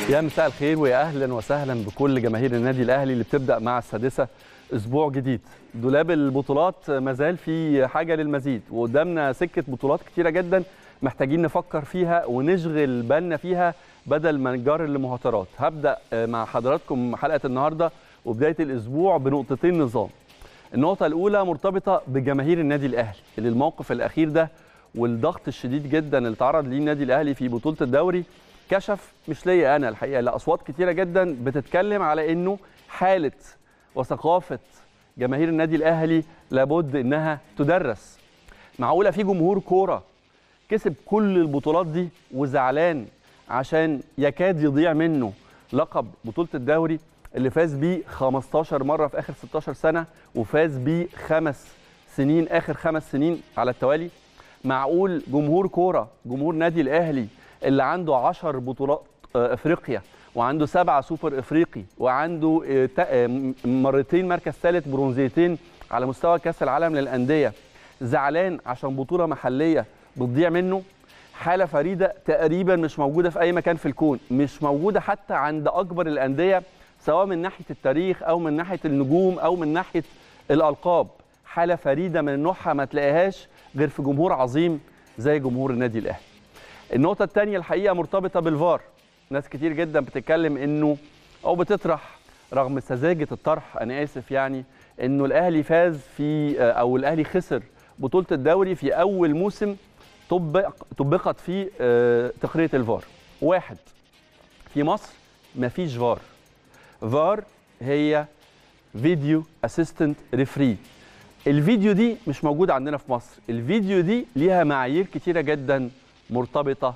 يا مساء الخير ويا اهلا وسهلا بكل جماهير النادي الاهلي اللي بتبدا مع السادسه اسبوع جديد دولاب البطولات مازال في حاجه للمزيد وقدامنا سكه بطولات كتيره جدا محتاجين نفكر فيها ونشغل بالنا فيها بدل ما نجار لمهاترات هبدا مع حضراتكم حلقه النهارده وبدايه الاسبوع بنقطتين نظام النقطه الاولى مرتبطه بجماهير النادي الاهلي اللي الموقف الاخير ده والضغط الشديد جدا اللي تعرض ليه النادي الاهلي في بطوله الدوري كشف مش ليا انا الحقيقه لا اصوات كتيره جدا بتتكلم على انه حاله وثقافه جماهير النادي الاهلي لابد انها تدرس معقوله في جمهور كوره كسب كل البطولات دي وزعلان عشان يكاد يضيع منه لقب بطوله الدوري اللي فاز بيه 15 مره في اخر 16 سنه وفاز بيه خمس سنين اخر خمس سنين على التوالي معقول جمهور كوره جمهور نادي الاهلي اللي عنده 10 بطولات افريقيا وعنده سبعه سوبر افريقي وعنده مرتين مركز ثالث برونزيتين على مستوى كاس العالم للانديه زعلان عشان بطوله محليه بتضيع منه حاله فريده تقريبا مش موجوده في اي مكان في الكون مش موجوده حتى عند اكبر الانديه سواء من ناحيه التاريخ او من ناحيه النجوم او من ناحيه الالقاب حاله فريده من نوعها ما تلاقيهاش غير في جمهور عظيم زي جمهور النادي الاهلي النقطه الثانيه الحقيقه مرتبطه بالفار ناس كتير جدا بتتكلم انه او بتطرح رغم سذاجه الطرح انا اسف يعني انه الاهلي فاز في او الاهلي خسر بطوله الدوري في اول موسم طبق طبقت فيه تقنيه الفار واحد في مصر مفيش فار فار هي فيديو اسيستنت ريفري الفيديو دي مش موجود عندنا في مصر الفيديو دي ليها معايير كتيره جدا مرتبطه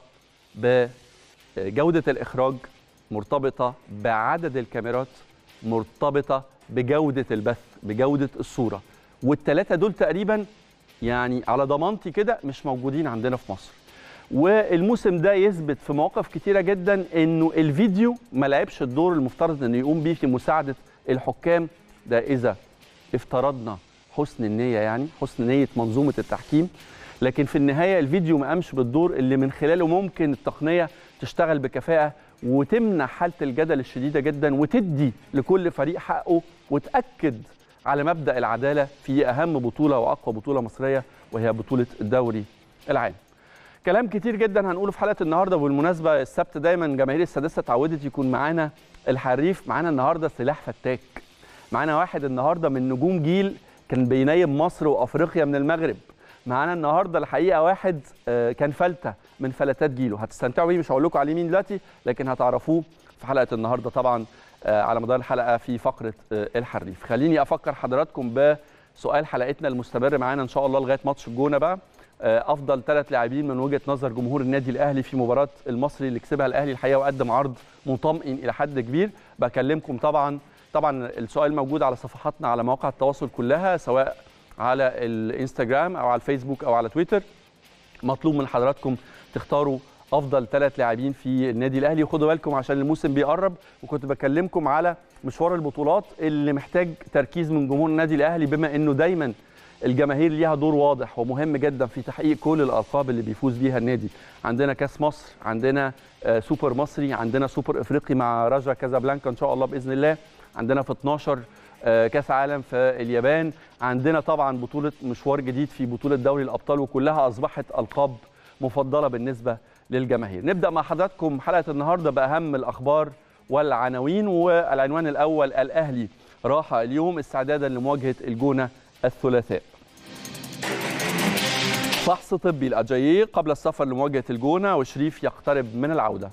بجوده الاخراج مرتبطه بعدد الكاميرات مرتبطه بجوده البث بجوده الصوره والثلاثه دول تقريبا يعني على ضمانتي كده مش موجودين عندنا في مصر والموسم ده يثبت في مواقف كتيره جدا انه الفيديو ما لعبش الدور المفترض انه يقوم بيه في مساعده الحكام ده اذا افترضنا حسن النيه يعني حسن نيه منظومه التحكيم لكن في النهايه الفيديو ما قامش بالدور اللي من خلاله ممكن التقنيه تشتغل بكفاءه وتمنع حاله الجدل الشديده جدا وتدي لكل فريق حقه وتاكد على مبدا العداله في اهم بطوله واقوى بطوله مصريه وهي بطوله الدوري العام. كلام كتير جدا هنقوله في حلقه النهارده وبالمناسبه السبت دايما جماهير السادسه اتعودت يكون معانا الحريف معانا النهارده سلاح فتاك. معانا واحد النهارده من نجوم جيل كان بينيم مصر وافريقيا من المغرب. معانا النهارده الحقيقه واحد كان فلته من فلتات جيله هتستمتعوا بيه مش هقول لكم عليه مين دلوقتي لكن هتعرفوه في حلقه النهارده طبعا على مدار الحلقه في فقره الحريف خليني افكر حضراتكم بسؤال حلقتنا المستمر معانا ان شاء الله لغايه ماتش الجونه بقى افضل ثلاث لاعبين من وجهه نظر جمهور النادي الاهلي في مباراه المصري اللي كسبها الاهلي الحقيقه وقدم عرض مطمئن الى حد كبير بكلمكم طبعا طبعا السؤال موجود على صفحاتنا على مواقع التواصل كلها سواء على الانستجرام او على الفيسبوك او على تويتر مطلوب من حضراتكم تختاروا افضل ثلاث لاعبين في النادي الاهلي وخدوا بالكم عشان الموسم بيقرب وكنت بكلمكم على مشوار البطولات اللي محتاج تركيز من جمهور النادي الاهلي بما انه دايما الجماهير ليها دور واضح ومهم جدا في تحقيق كل الالقاب اللي بيفوز بيها النادي عندنا كاس مصر عندنا سوبر مصري عندنا سوبر افريقي مع راجا كازابلانكا ان شاء الله باذن الله عندنا في 12 كاس عالم في اليابان عندنا طبعا بطوله مشوار جديد في بطوله دوري الابطال وكلها اصبحت القاب مفضله بالنسبه للجماهير نبدا مع حضراتكم حلقه النهارده باهم الاخبار والعناوين والعنوان الاول الاهلي راحه اليوم استعدادا لمواجهه الجونه الثلاثاء فحص طبي الاجاييه قبل السفر لمواجهه الجونه وشريف يقترب من العوده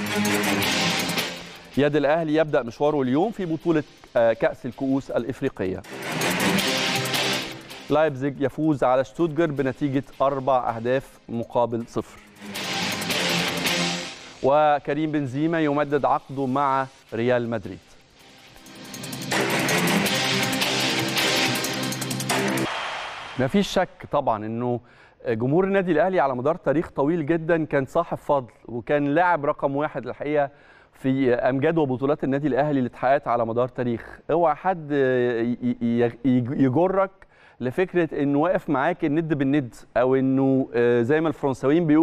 يد الاهلي يبدا مشواره اليوم في بطوله كاس الكؤوس الافريقيه لايبزيج يفوز على شتوتجر بنتيجه اربع اهداف مقابل صفر وكريم بنزيما يمدد عقده مع ريال مدريد ما فيش شك طبعا انه جمهور النادي الاهلي على مدار تاريخ طويل جدا كان صاحب فضل وكان لاعب رقم واحد الحقيقه في امجاد وبطولات النادي الاهلي اللي اتحققت على مدار تاريخ اوعى حد يجرك لفكره انه واقف معاك الند بالند او انه زي ما الفرنساويين بيقولوا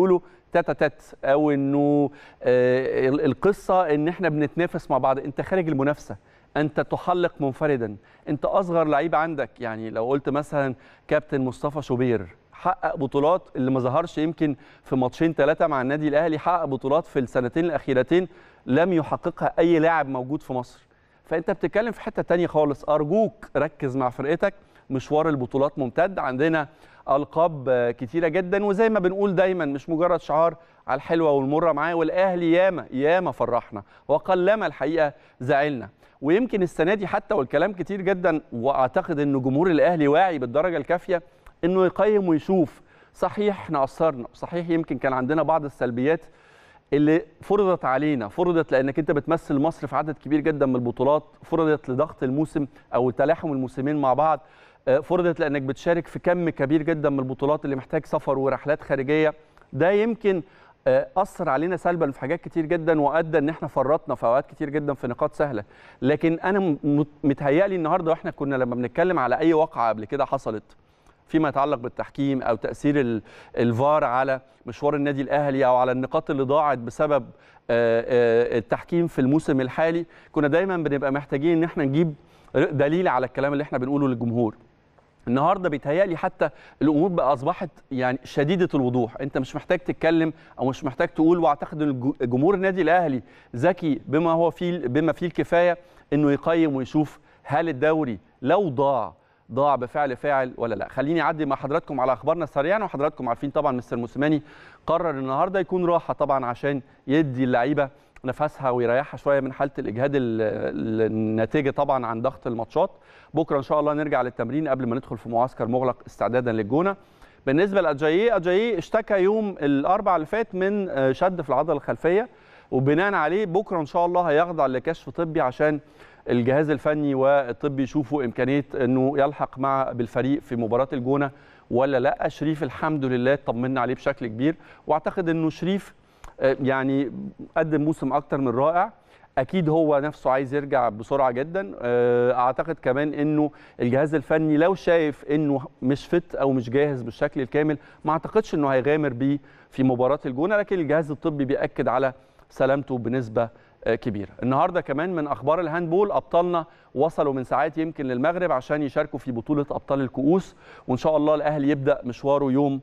تاتا تات او انه آه، ال- القصه ان احنا بنتنافس مع بعض انت خارج المنافسه انت تحلق منفردا انت اصغر لعيب عندك يعني لو قلت مثلا كابتن مصطفى شوبير حقق بطولات اللي ما ظهرش يمكن في ماتشين ثلاثه مع النادي الاهلي حقق بطولات في السنتين الاخيرتين لم يحققها اي لاعب موجود في مصر فانت بتتكلم في حته تانية خالص ارجوك ركز مع فرقتك مشوار البطولات ممتد عندنا القاب آه، كتيره جدا وزي ما بنقول دايما مش مجرد شعار على الحلوه والمره معاه والاهلي ياما ياما فرحنا وقلما الحقيقه زعلنا ويمكن السنه دي حتى والكلام كتير جدا واعتقد ان جمهور الاهلي واعي بالدرجه الكافيه انه يقيم ويشوف صحيح احنا قصرنا صحيح يمكن كان عندنا بعض السلبيات اللي فرضت علينا فرضت لانك انت بتمثل مصر في عدد كبير جدا من البطولات فرضت لضغط الموسم او تلاحم الموسمين مع بعض آه، فرضت لانك بتشارك في كم كبير جدا من البطولات اللي محتاج سفر ورحلات خارجيه ده يمكن آه، اثر علينا سلبا في حاجات كتير جدا وادى ان احنا فرطنا في اوقات كتير جدا في نقاط سهله لكن انا م- متهيألي النهارده واحنا كنا لما بنتكلم على اي واقعه قبل كده حصلت فيما يتعلق بالتحكيم او تاثير ال- الفار على مشوار النادي الاهلي او على النقاط اللي ضاعت بسبب آه، آه، التحكيم في الموسم الحالي كنا دايما بنبقى محتاجين ان احنا نجيب دليل على الكلام اللي احنا بنقوله للجمهور النهارده بيتهيألي حتى الامور بقى اصبحت يعني شديده الوضوح انت مش محتاج تتكلم او مش محتاج تقول واعتقد ان الج- جمهور النادي الاهلي ذكي بما هو فيه بما فيه الكفايه انه يقيم ويشوف هل الدوري لو ضاع ضاع بفعل فاعل ولا لا خليني اعدي مع حضراتكم على اخبارنا سريعا وحضراتكم عارفين طبعا مستر موسيماني قرر النهارده يكون راحه طبعا عشان يدي اللعيبه نفسها ويريحها شويه من حاله الاجهاد ال- ال- الناتجه طبعا عن ضغط الماتشات بكره ان شاء الله نرجع للتمرين قبل ما ندخل في معسكر مغلق استعدادا للجونه بالنسبه لاجاييه اجاييه اشتكى يوم الاربعاء اللي فات من آه، شد في العضله الخلفيه وبناء عليه بكره ان شاء الله هيخضع لكشف طبي عشان الجهاز الفني والطبي يشوفوا امكانيه انه يلحق مع بالفريق في مباراه الجونه ولا لا شريف الحمد لله طمنا عليه بشكل كبير واعتقد انه شريف آه، يعني قدم موسم اكتر من رائع اكيد هو نفسه عايز يرجع بسرعه جدا آه، اعتقد كمان انه الجهاز الفني لو شايف انه مش فت او مش جاهز بالشكل الكامل ما اعتقدش انه هيغامر بيه في مباراه الجونه لكن الجهاز الطبي بياكد على سلامته بنسبه آه، كبيره النهارده كمان من اخبار الهاندبول ابطالنا وصلوا من ساعات يمكن للمغرب عشان يشاركوا في بطوله ابطال الكؤوس وان شاء الله الاهلي يبدا مشواره يوم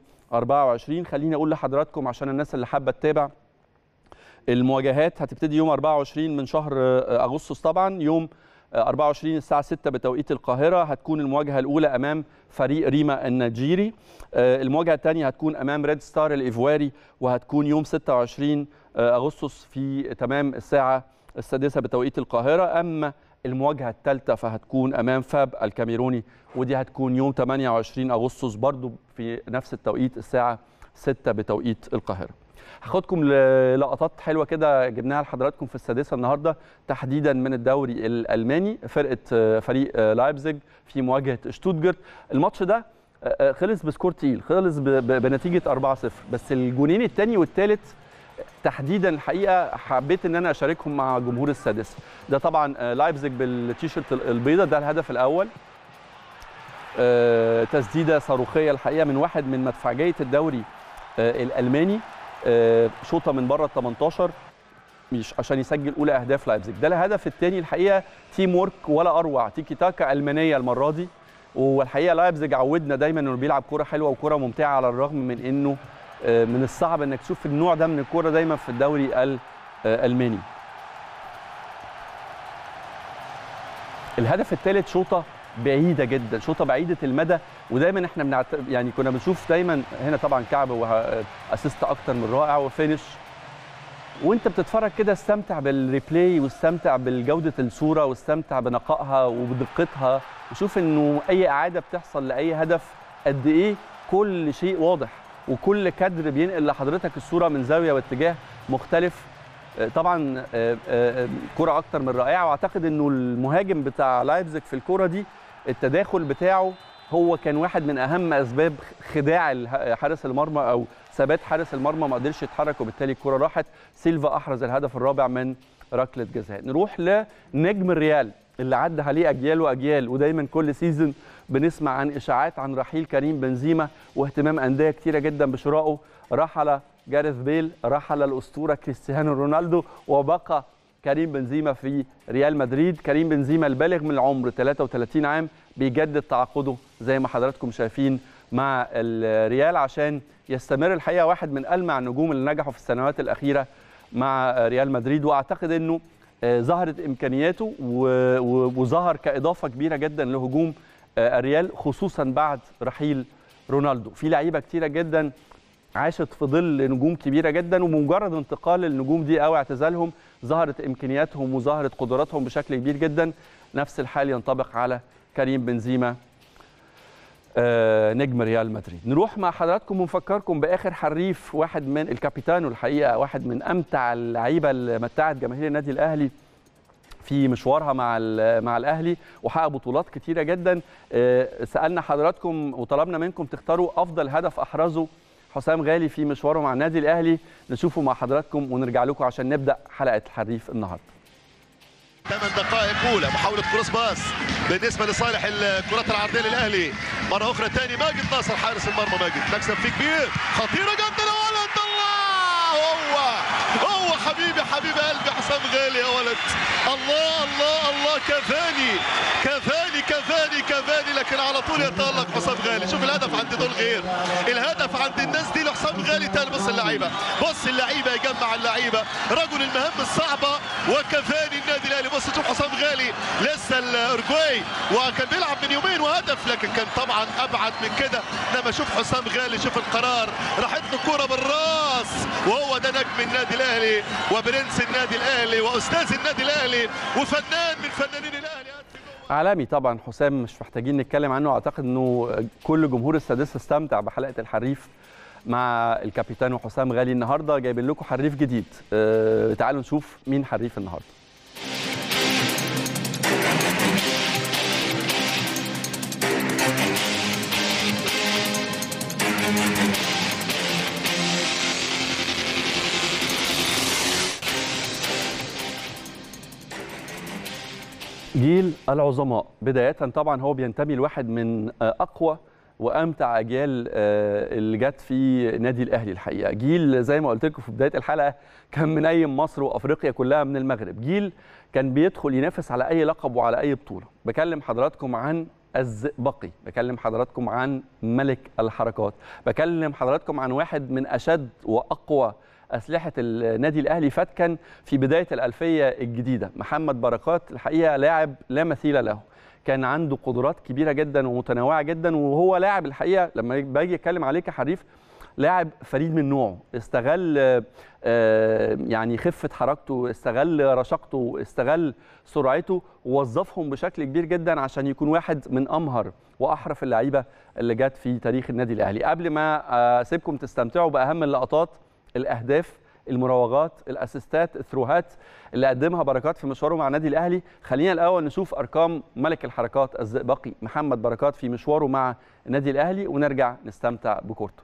24 خليني اقول لحضراتكم عشان الناس اللي حابه تتابع المواجهات هتبتدي يوم 24 من شهر آه، اغسطس طبعا يوم آه، 24 الساعه 6 بتوقيت القاهره هتكون المواجهه الاولى امام فريق ريما النيجيري آه، المواجهه الثانيه هتكون امام ريد ستار الايفواري وهتكون يوم 26 آه، اغسطس في تمام الساعه السادسه بتوقيت القاهره اما المواجهه الثالثه فهتكون امام فاب الكاميروني ودي هتكون يوم 28 اغسطس برضو في نفس التوقيت الساعه 6 بتوقيت القاهره هاخدكم للقطات حلوه كده جبناها لحضراتكم في السادسه النهارده تحديدا من الدوري الالماني فرقه آه، فريق آه، لايبزيج في مواجهه شتوتجارت الماتش ده آه، آه، خلص بسكور تقيل خلص ب- ب- بنتيجه 4-0 بس الجونين الثاني والثالث تحديدا الحقيقه حبيت ان انا اشاركهم مع جمهور السادسه ده طبعا آه، لايبزيج بالتيشيرت البيضاء ده الهدف الاول آه، تسديده صاروخيه الحقيقه من واحد من مدفعجيه الدوري آه، الالماني آه، شوطه من بره ال 18 مش عشان يسجل اولى اهداف لايبزيج ده الهدف الثاني الحقيقه تيم وورك ولا اروع تيكي تاكا المانيه المره دي والحقيقه لايبزيج عودنا دايما انه بيلعب كوره حلوه وكوره ممتعه على الرغم من انه آه، من الصعب انك تشوف النوع ده من الكوره دايما في الدوري الالماني الهدف الثالث شوطه بعيده جدا شوطه بعيده المدى ودايما احنا بنعت... يعني كنا بنشوف دايما هنا طبعا كعب واسيست اكتر من رائع وفينش وانت بتتفرج كده استمتع بالريبلاي واستمتع بجوده الصوره واستمتع بنقائها وبدقتها وشوف انه اي اعاده بتحصل لاي هدف قد ايه كل شيء واضح وكل كادر بينقل لحضرتك الصوره من زاويه واتجاه مختلف آه، طبعا آه، آه، كرة اكتر من رائعه واعتقد انه المهاجم بتاع لايبزيج في الكرة دي التداخل بتاعه هو كان واحد من اهم اسباب خداع اله- حارس المرمى او ثبات حارس المرمى ما قدرش يتحرك وبالتالي الكرة راحت سيلفا احرز الهدف الرابع من ركله جزاء نروح لنجم الريال اللي عدى عليه اجيال واجيال ودايما كل سيزون بنسمع عن اشاعات عن رحيل كريم بنزيما واهتمام انديه كتيره جدا بشرائه رحل جاريث بيل رحل الاسطوره كريستيانو رونالدو وبقى كريم بنزيما في ريال مدريد كريم بنزيما البالغ من العمر 33 عام بيجدد تعاقده زي ما حضراتكم شايفين مع الريال عشان يستمر الحقيقه واحد من ألمع النجوم اللي نجحوا في السنوات الاخيره مع ريال مدريد واعتقد انه ظهرت امكانياته وظهر كاضافه كبيره جدا لهجوم الريال خصوصا بعد رحيل رونالدو في لعيبه كتيره جدا عاشت في ظل نجوم كبيره جدا ومجرد انتقال النجوم دي او اعتزالهم ظهرت امكانياتهم وظهرت قدراتهم بشكل كبير جدا نفس الحال ينطبق على كريم بنزيما نجم ريال مدريد نروح مع حضراتكم ونفكركم باخر حريف واحد من الكابيتانو الحقيقه واحد من امتع اللعيبه اللي متعت جماهير النادي الاهلي في مشوارها مع مع الاهلي وحقق بطولات كتيره جدا سالنا حضراتكم وطلبنا منكم تختاروا افضل هدف احرزه حسام غالي في مشواره مع النادي الاهلي نشوفه مع حضراتكم ونرجع لكم عشان نبدا حلقه الحريف النهارده ثمان دقائق اولى محاوله كروس باس بالنسبه لصالح الكرات العرضيه للاهلي مره اخرى ثاني ماجد ناصر حارس المرمى ماجد مكسب فيه كبير خطيره جدا يا ولد الله هو هو حبيبي حبيب قلبي حسام غالي يا ولد الله الله الله كفاني كفاني كفاني كفاني لكن على طول يتالق حسام غالي شوف الهدف عند دول غير الهدف عند الناس دي لحسام غالي تاني بص اللعيبه بص اللعيبه يجمع اللعيبه رجل المهام الصعبه وكفاني النادي الاهلي بص شوف حسام غالي لسه الاورجواي وكان بيلعب من يومين وهدف لكن كان طبعا ابعد من كده انما شوف حسام غالي شوف القرار راحت له كوره بالراس وهو ده نجم النادي الاهلي وبرنس النادي الاهلي واستاذ النادي الاهلي وفنان من فنانين الاهلي عالمي طبعا حسام مش محتاجين نتكلم عنه اعتقد انه كل جمهور السادسه استمتع بحلقه الحريف مع الكابيتان حسام غالي النهارده جايبين لكم حريف جديد أه تعالوا نشوف مين حريف النهارده جيل العظماء بداية طبعا هو بينتمي لواحد من أقوى وامتع اجيال اللي جت في نادي الاهلي الحقيقه جيل زي ما قلت لكم في بدايه الحلقه كان منيم مصر وافريقيا كلها من المغرب جيل كان بيدخل ينافس على اي لقب وعلى اي بطوله بكلم حضراتكم عن الزئبقي بكلم حضراتكم عن ملك الحركات بكلم حضراتكم عن واحد من اشد واقوى اسلحه النادي الاهلي فتكا في بدايه الالفيه الجديده محمد بركات الحقيقه لاعب لا مثيل له كان عنده قدرات كبيره جدا ومتنوعه جدا وهو لاعب الحقيقه لما باجي اتكلم عليه كحريف لاعب فريد من نوعه استغل يعني خفه حركته استغل رشاقته استغل سرعته ووظفهم بشكل كبير جدا عشان يكون واحد من امهر واحرف اللعيبه اللي جت في تاريخ النادي الاهلي قبل ما اسيبكم تستمتعوا باهم اللقطات الاهداف المراوغات الاسيستات الثروهات اللي قدمها بركات في مشواره مع النادي الاهلي خلينا الاول نشوف ارقام ملك الحركات الزئبقي محمد بركات في مشواره مع النادي الاهلي ونرجع نستمتع بكورته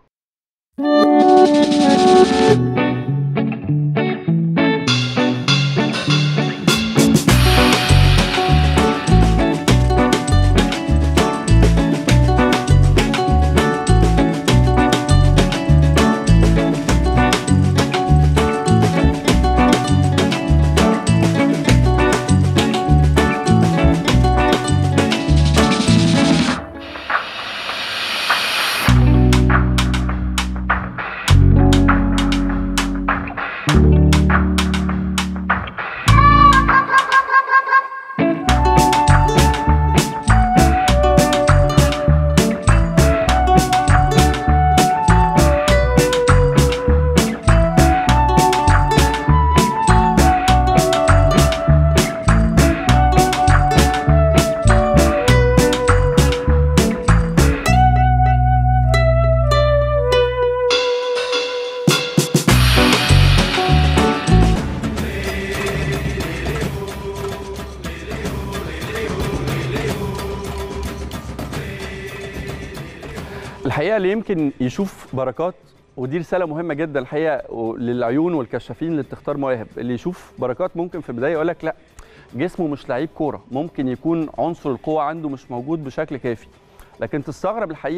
الحقيقه اللي يمكن يشوف بركات ودي رساله مهمه جدا الحقيقه للعيون والكشافين اللي بتختار مواهب اللي يشوف بركات ممكن في البدايه يقول لك لا جسمه مش لعيب كوره ممكن يكون عنصر القوه عنده مش موجود بشكل كافي لكن تستغرب الحقيقه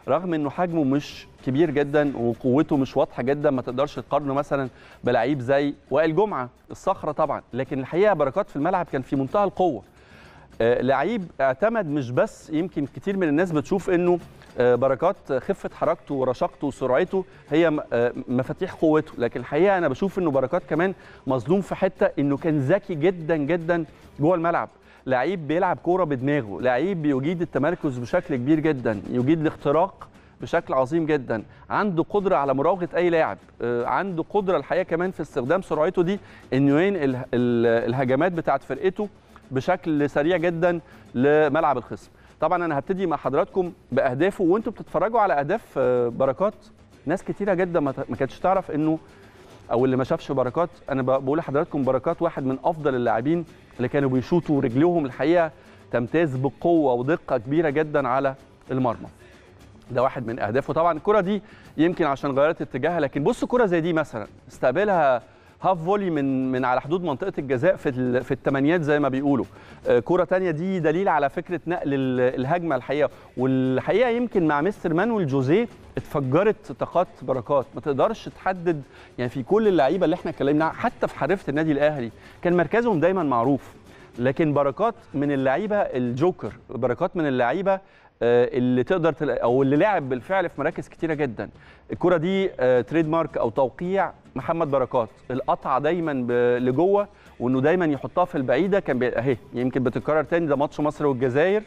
رغم انه حجمه مش كبير جدا وقوته مش واضحه جدا ما تقدرش تقارنه مثلا بلعيب زي وائل جمعه الصخره طبعا لكن الحقيقه بركات في الملعب كان في منتهى القوه آه، لعيب اعتمد مش بس يمكن كتير من الناس بتشوف انه آه، بركات خفه حركته ورشاقته وسرعته هي م- آه، مفاتيح قوته لكن الحقيقه انا بشوف انه بركات كمان مظلوم في حته انه كان ذكي جدا جدا جوه الملعب لعيب بيلعب كوره بدماغه لعيب بيجيد التمركز بشكل كبير جدا يجيد الاختراق بشكل عظيم جدا عنده قدره على مراوغه اي لاعب آه، عنده قدره الحقيقه كمان في استخدام سرعته دي انه ينقل ال- ال- الهجمات بتاعت فرقته بشكل سريع جدا لملعب الخصم طبعا انا هبتدي مع حضراتكم باهدافه وانتم بتتفرجوا على اهداف آه، بركات ناس كتيره جدا ما ت- ما كانتش تعرف انه او اللي ما شافش بركات انا ب- بقول لحضراتكم بركات واحد من افضل اللاعبين اللي كانوا بيشوطوا رجليهم الحقيقه تمتاز بقوه ودقه كبيره جدا على المرمى ده واحد من اهدافه طبعا الكره دي يمكن عشان غيرت اتجاهها لكن بص كره زي دي مثلا استقبلها هاف فولي من من على حدود منطقه الجزاء في ال- في الثمانيات زي ما بيقولوا آه، كره تانية دي دليل على فكره نقل ال- الهجمه الحقيقه والحقيقه يمكن مع مستر مانويل جوزيه اتفجرت طاقات بركات ما تقدرش تحدد يعني في كل اللعيبه اللي احنا اتكلمنا عنها، حتى في حريفه النادي الاهلي كان مركزهم دايما معروف لكن بركات من اللعيبه الجوكر بركات من اللعيبه آه، اللي تقدر تل... او اللي لعب بالفعل في مراكز كتيره جدا الكره دي آه، تريد مارك او توقيع محمد بركات القطعه دايما ب... لجوه وانه دايما يحطها في البعيده كان بي... اهي يمكن بتتكرر تاني ده ماتش مصر والجزائر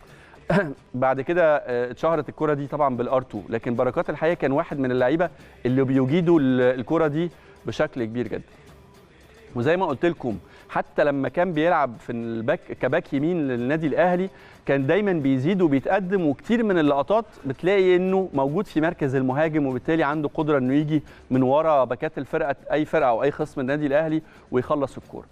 بعد كده آه، اتشهرت الكره دي طبعا بالار 2 لكن بركات الحقيقه كان واحد من اللعيبه اللي بيجيدوا ال- الكره دي بشكل كبير جدا وزي ما قلت لكم حتى لما كان بيلعب في الباك كباك يمين للنادي الاهلي كان دايما بيزيد وبيتقدم وكتير من اللقطات بتلاقي انه موجود في مركز المهاجم وبالتالي عنده قدره انه يجي من ورا باكات الفرقه اي فرقه او اي خصم النادي الاهلي ويخلص الكوره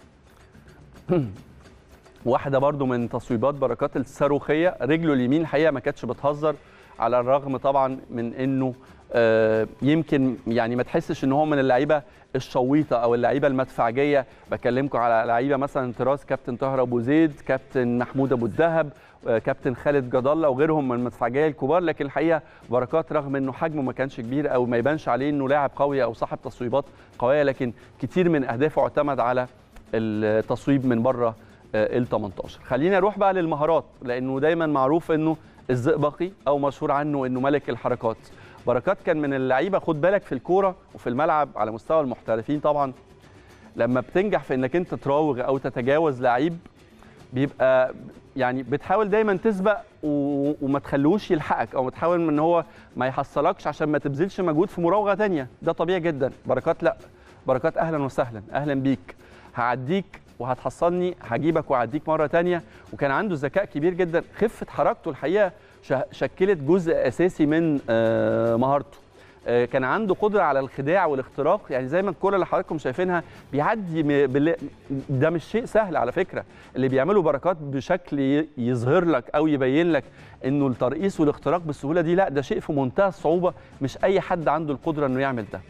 واحده برضو من تصويبات بركات الصاروخيه رجله اليمين الحقيقه ما كانتش بتهزر على الرغم طبعا من انه آه، يمكن يعني ما تحسش ان هو من اللعيبه الشويطه او اللعيبه المدفعجيه بكلمكم على لعيبه مثلا طراز كابتن طاهر ابو زيد كابتن محمود ابو الدهب آه، كابتن خالد جد الله وغيرهم من المدفعجيه الكبار لكن الحقيقه بركات رغم انه حجمه ما كانش كبير او ما يبانش عليه انه لاعب قوي او صاحب تصويبات قويه لكن كتير من اهدافه اعتمد على التصويب من بره ال 18 خلينا نروح بقى للمهارات لانه دايما معروف انه الزئبقي او مشهور عنه انه ملك الحركات بركات كان من اللعيبه خد بالك في الكوره وفي الملعب على مستوى المحترفين طبعا لما بتنجح في انك انت تراوغ او تتجاوز لعيب بيبقى يعني بتحاول دايما تسبق و... وما تخلوش يلحقك او تحاول ان هو ما يحصلكش عشان ما تبذلش مجهود في مراوغه تانية ده طبيعي جدا بركات لا بركات اهلا وسهلا اهلا بيك هعديك وهتحصلني هجيبك وهعديك مره تانية وكان عنده ذكاء كبير جدا خفه حركته الحقيقه ش- شكلت جزء اساسي من آه، مهارته آه، كان عنده قدره على الخداع والاختراق يعني زي ما الكره اللي حضراتكم شايفينها بيعدي م- بال- ده مش شيء سهل على فكره اللي بيعمله بركات بشكل ي- يظهر لك او يبين لك انه الترقيص والاختراق بالسهوله دي لا ده شيء في منتهى الصعوبه مش اي حد عنده القدره انه يعمل ده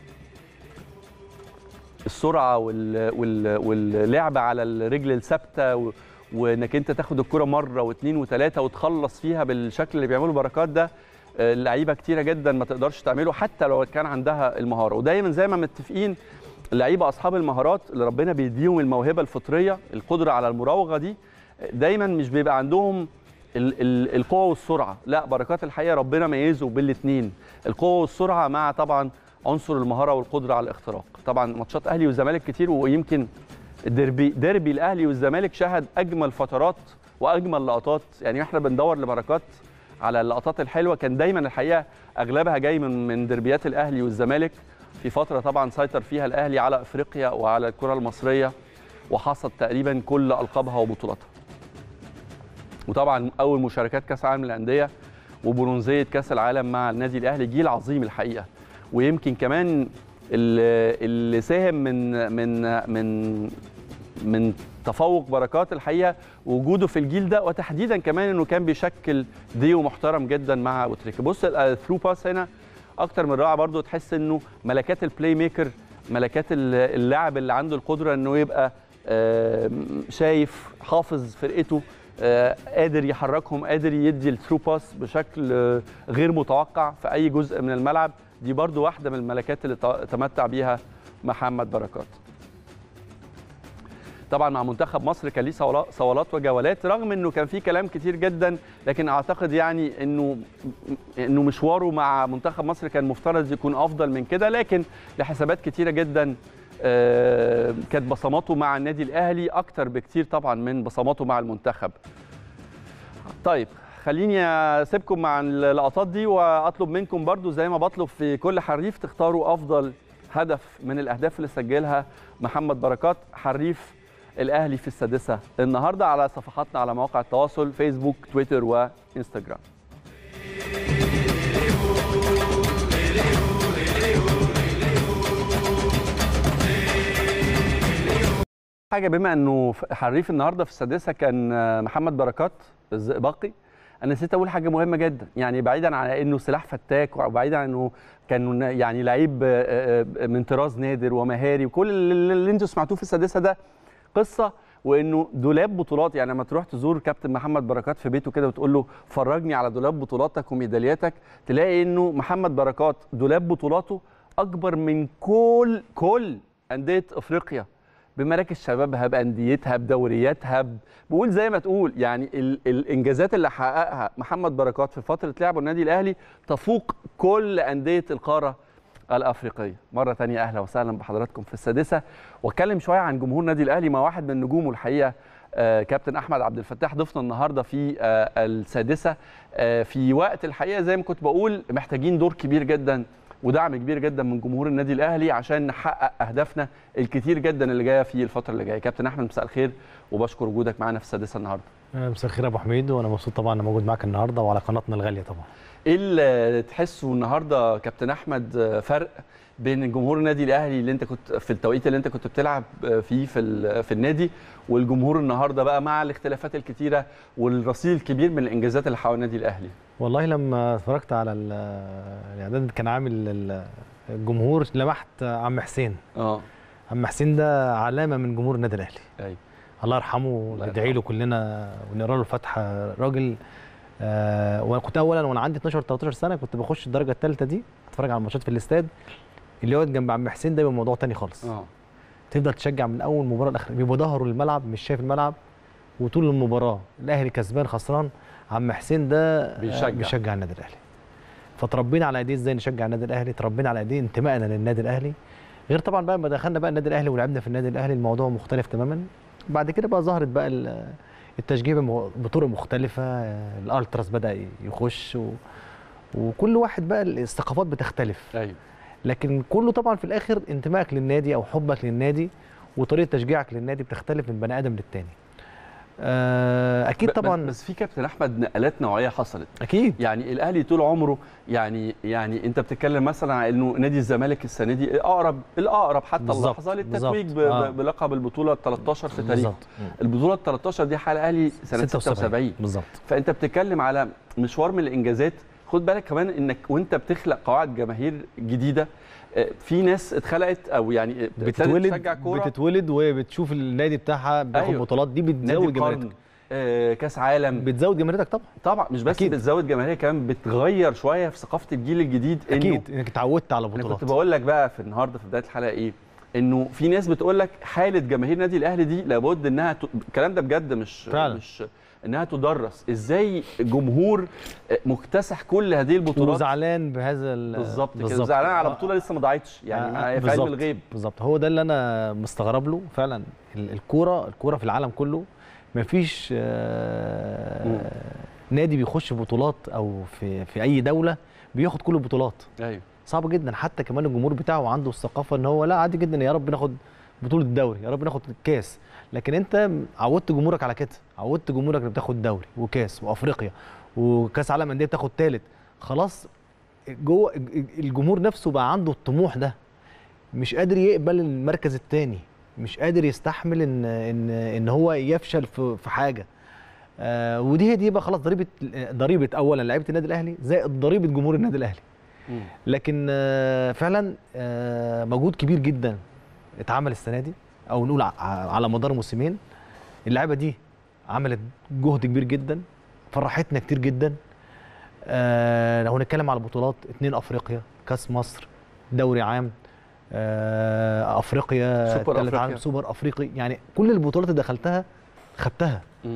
السرعه وال... وال... واللعب على الرجل الثابته و... وانك انت تاخد الكره مره واثنين وثلاثه وتخلص فيها بالشكل اللي بيعمله بركات ده آه، لعيبه كتيره جدا ما تقدرش تعمله حتى لو كان عندها المهاره ودايما زي ما متفقين اللعيبه اصحاب المهارات اللي ربنا بيديهم الموهبه الفطريه القدره على المراوغه دي دايما مش بيبقى عندهم ال- ال- القوه والسرعه لا بركات الحقيقه ربنا ميزه بالاثنين القوه والسرعه مع طبعا عنصر المهاره والقدره على الاختراق طبعا ماتشات اهلي والزمالك كتير ويمكن الديربي ديربي الاهلي والزمالك شهد اجمل فترات واجمل لقطات يعني احنا بندور لبركات على اللقطات الحلوه كان دايما الحقيقه اغلبها جاي من من ديربيات الاهلي والزمالك في فتره طبعا سيطر فيها الاهلي على افريقيا وعلى الكره المصريه وحصد تقريبا كل القابها وبطولاتها وطبعا اول مشاركات كاس العالم للانديه وبرونزيه كاس العالم مع النادي الاهلي جيل عظيم الحقيقه ويمكن كمان اللي اللي ساهم من من من من تفوق بركات الحقيقه وجوده في الجيل ده وتحديدا كمان انه كان بيشكل ديو محترم جدا مع اوتريكا بص الثرو باس هنا اكتر من رائع برضو تحس انه ملكات البلاي ميكر ملكات اللاعب اللي عنده القدره انه يبقى آه، شايف حافظ فرقته آه، قادر يحركهم قادر يدي الثرو باس بشكل آه، غير متوقع في اي جزء من الملعب دي برضو واحده من الملكات اللي ت- تمتع بيها محمد بركات طبعا مع منتخب مصر كان ليه صولا- صولات وجولات رغم انه كان في كلام كتير جدا لكن اعتقد يعني انه انه مشواره مع منتخب مصر كان مفترض يكون افضل من كده لكن لحسابات كتيره جدا آه، كانت بصماته مع النادي الاهلي اكتر بكتير طبعا من بصماته مع المنتخب طيب خليني اسيبكم مع اللقطات دي واطلب منكم برضو زي ما بطلب في كل حريف تختاروا افضل هدف من الاهداف اللي سجلها محمد بركات حريف الاهلي في السادسه النهارده على صفحاتنا على مواقع التواصل فيسبوك تويتر وانستجرام حاجه بما انه حريف النهارده في السادسه كان آه، محمد بركات الزئبقي انا نسيت اقول حاجه مهمه جدا يعني بعيدا عن انه سلاح فتاك وبعيدا عن انه كان يعني لعيب آه، آه، من طراز نادر ومهاري وكل اللي اللي انتوا سمعتوه في السادسه ده قصه وانه دولاب بطولات يعني لما تروح تزور كابتن محمد بركات في بيته كده وتقول له فرجني على دولاب بطولاتك وميدالياتك تلاقي انه محمد بركات دولاب بطولاته اكبر من كل كل انديه افريقيا بمراكز شبابها بانديتها بدورياتها ب- بقول زي ما تقول يعني ال الانجازات اللي حققها محمد بركات في فتره لعبه النادي الاهلي تفوق كل انديه القاره الافريقيه مره تانية اهلا وسهلا بحضراتكم في السادسه واتكلم شويه عن جمهور النادي الاهلي مع واحد من نجومه الحقيقه آه، كابتن احمد عبد الفتاح ضيفنا النهارده في آه، السادسه آه، في وقت الحقيقه زي ما كنت بقول محتاجين دور كبير جدا ودعم كبير جدا من جمهور النادي الاهلي عشان نحقق اهدافنا الكتير جدا اللي جايه في الفتره اللي جايه كابتن احمد مساء الخير وبشكر وجودك معانا في السادسه النهارده مساء الخير يا ابو حميد وانا مبسوط طبعا اني موجود معاك النهارده وعلى قناتنا الغاليه طبعا ايه اللي تحسه النهارده كابتن احمد آه، فرق بين جمهور النادي الاهلي اللي انت كنت في التوقيت اللي انت كنت بتلعب آه، فيه في ال- في النادي والجمهور النهارده بقى مع الاختلافات الكتيره والرصيد الكبير من الانجازات اللي حول النادي الاهلي والله لما اتفرجت على ال- الاعداد اللي كان عامل ال- الجمهور لمحت عم حسين اه عم حسين ده علامه من جمهور النادي الاهلي ايوه الله يرحمه الله ندعي له كلنا ونقرا له الفاتحه راجل آه وانا كنت اولا وانا عندي 12 13 سنه كنت بخش الدرجه الثالثه دي اتفرج على الماتشات في الاستاد اللي يقعد جنب عم حسين ده يبقى موضوع تاني خالص اه تفضل تشجع من اول مباراه لاخر بيبقى ظهره للملعب مش شايف الملعب وطول المباراه الاهلي كسبان خسران عم حسين ده آه، بيشجع. بيشجع النادي الاهلي فتربينا على ايديه ازاي نشجع النادي الاهلي تربينا على ايديه انتمائنا للنادي الاهلي غير طبعا بقى لما دخلنا بقى النادي الاهلي ولعبنا في النادي الاهلي الموضوع مختلف تماما بعد كده بقى ظهرت بقى ال- التشجيع بم- بطرق مختلفه آه، الالتراس بدا يخش و... وكل واحد بقى الثقافات بتختلف ايوه لكن كله طبعا في الاخر انتمائك للنادي او حبك للنادي وطريقه تشجيعك للنادي بتختلف من بني ادم للتاني آه، اكيد ب- طبعا بس في كابتن احمد نقلات نوعيه حصلت اكيد يعني الاهلي طول عمره يعني يعني انت بتتكلم مثلا عن انه نادي الزمالك السنه دي الاقرب الاقرب حتى بالظبط، اللحظه للتتويج ب- بالظبط. آه. ب- بلقب البطوله ال 13 في تاريخ بالظبط البطوله ال 13 دي حال الاهلي سنه 76 بالظبط فانت بتتكلم على مشوار من الانجازات خد بالك كمان انك وانت بتخلق قواعد جماهير جديده آه، في ناس اتخلقت او يعني ابتدت بتتولد تشجع كوره بتتولد وبتشوف النادي بتاعها بياخد أيوة. بطولات دي نادي بتزود قرن جماهيرك آه، كاس عالم بتزود جماهيرك طبعا طبعا مش بس أكيد. بتزود جماهيريه كمان بتغير شويه في ثقافه الجيل الجديد إنه اكيد انك اتعودت على انا بطولات كنت بقول لك بقى في النهارده في بدايه الحلقه ايه انه في ناس بتقول لك حاله جماهير نادي الاهلي دي لابد انها ت... الكلام ده بجد مش فعلا. مش انها تدرس ازاي جمهور مكتسح كل هذه البطولات وزعلان بهذا ال- بالظبط كده زعلان على آه، بطوله لسه ما ضاعتش يعني آه، ما هي في بالظبط. علم الغيب بالظبط هو ده اللي انا مستغرب له فعلا ال- الكوره الكوره في العالم كله مفيش آه مم. نادي بيخش بطولات او في في اي دوله بياخد كل البطولات ايوه صعب جدا حتى كمان الجمهور بتاعه عنده الثقافه ان هو لا عادي جدا يا رب ناخد بطوله الدوري يا رب ناخد الكاس لكن انت عودت جمهورك على كده عودت جمهورك انك بتاخد دوري وكاس وافريقيا وكاس عالم انديه بتاخد ثالث خلاص جوه الجمهور نفسه بقى عنده الطموح ده مش قادر يقبل المركز الثاني مش قادر يستحمل ان ان ان هو يفشل في في حاجه آه ودي هي دي بقى خلاص ضريبه ضريبه اولا لعيبه النادي الاهلي زائد ضريبه جمهور النادي الاهلي مم. لكن آه، فعلا آه، مجهود كبير جدا اتعمل السنه دي او نقول ع- على مدار موسمين اللعيبه دي عملت جهد كبير جدا فرحتنا كتير جدا آه لو هنتكلم على البطولات اتنين افريقيا كاس مصر دوري عام آه افريقيا سوبر تالت أفريقيا. عام سوبر افريقي يعني كل البطولات اللي دخلتها خدتها مم.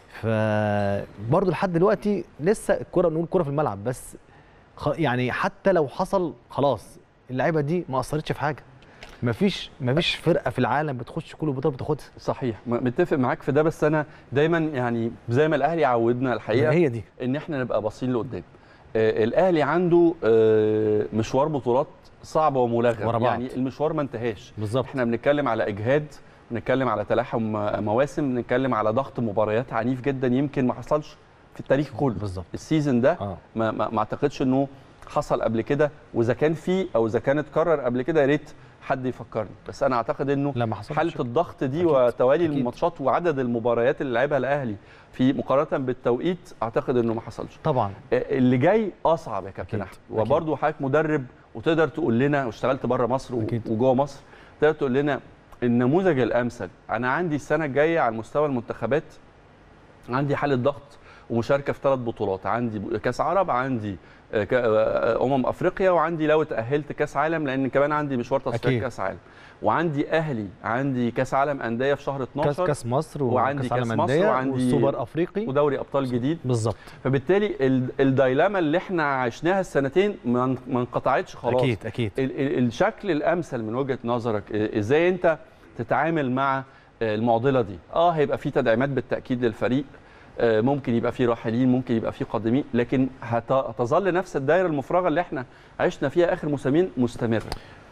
فبرضه لحد دلوقتي لسه الكره نقول كره في الملعب بس خ... يعني حتى لو حصل خلاص اللعيبه دي ما اثرتش في حاجه مفيش مفيش فرقه في العالم بتخش كل البطولات بتاخدها صحيح م- متفق معاك في ده بس انا دايما يعني زي ما الاهلي عودنا الحقيقه هي دي ان احنا نبقى باصين لقدام آه الاهلي عنده آه مشوار بطولات صعبه وملغم ورا بعض. يعني المشوار ما انتهاش بالظبط احنا بنتكلم على اجهاد بنتكلم على تلاحم مواسم بنتكلم على ضغط مباريات عنيف جدا يمكن ما حصلش في التاريخ كله بالظبط السيزون ده اه ما, ما, ما اعتقدش انه حصل قبل كده واذا كان في او اذا كان اتكرر قبل كده يا ريت حد يفكرني بس انا اعتقد انه لا ما حصلش حاله الضغط دي أكيد. وتوالي أكيد. الماتشات وعدد المباريات اللي لعبها الاهلي في مقارنه بالتوقيت اعتقد انه ما حصلش طبعا اللي جاي اصعب يا كابتن أكيد. احمد أكيد. وبرضه حضرتك مدرب وتقدر تقول لنا واشتغلت بره مصر و- أكيد. وجوه مصر تقدر تقول لنا النموذج الامثل انا عندي السنه الجايه على مستوى المنتخبات عندي حاله ضغط ومشاركه في ثلاث بطولات عندي ب- كاس عرب عندي آه، ك- آه، امم افريقيا وعندي لو تاهلت كاس عالم لان كمان عندي مشوار تصفيات أكيد. كاس عالم وعندي اهلي عندي كاس عالم انديه في شهر 12 كاس كاس مصر وعندي وكاس عالم كأس مصر انديه وعندي- والسوبر افريقي ودوري ابطال جديد بالظبط فبالتالي ال- الدايلاما اللي احنا عشناها السنتين ما ان- ما انقطعتش خلاص اكيد اكيد ال- ال- الشكل الامثل من وجهه نظرك إيه- ازاي انت تتعامل مع آه، المعضله دي اه هيبقى في تدعيمات بالتاكيد للفريق آه، ممكن يبقى في راحلين ممكن يبقى في قادمين لكن هت- هتظل نفس الدايره المفرغه اللي احنا عشنا فيها اخر موسمين مستمره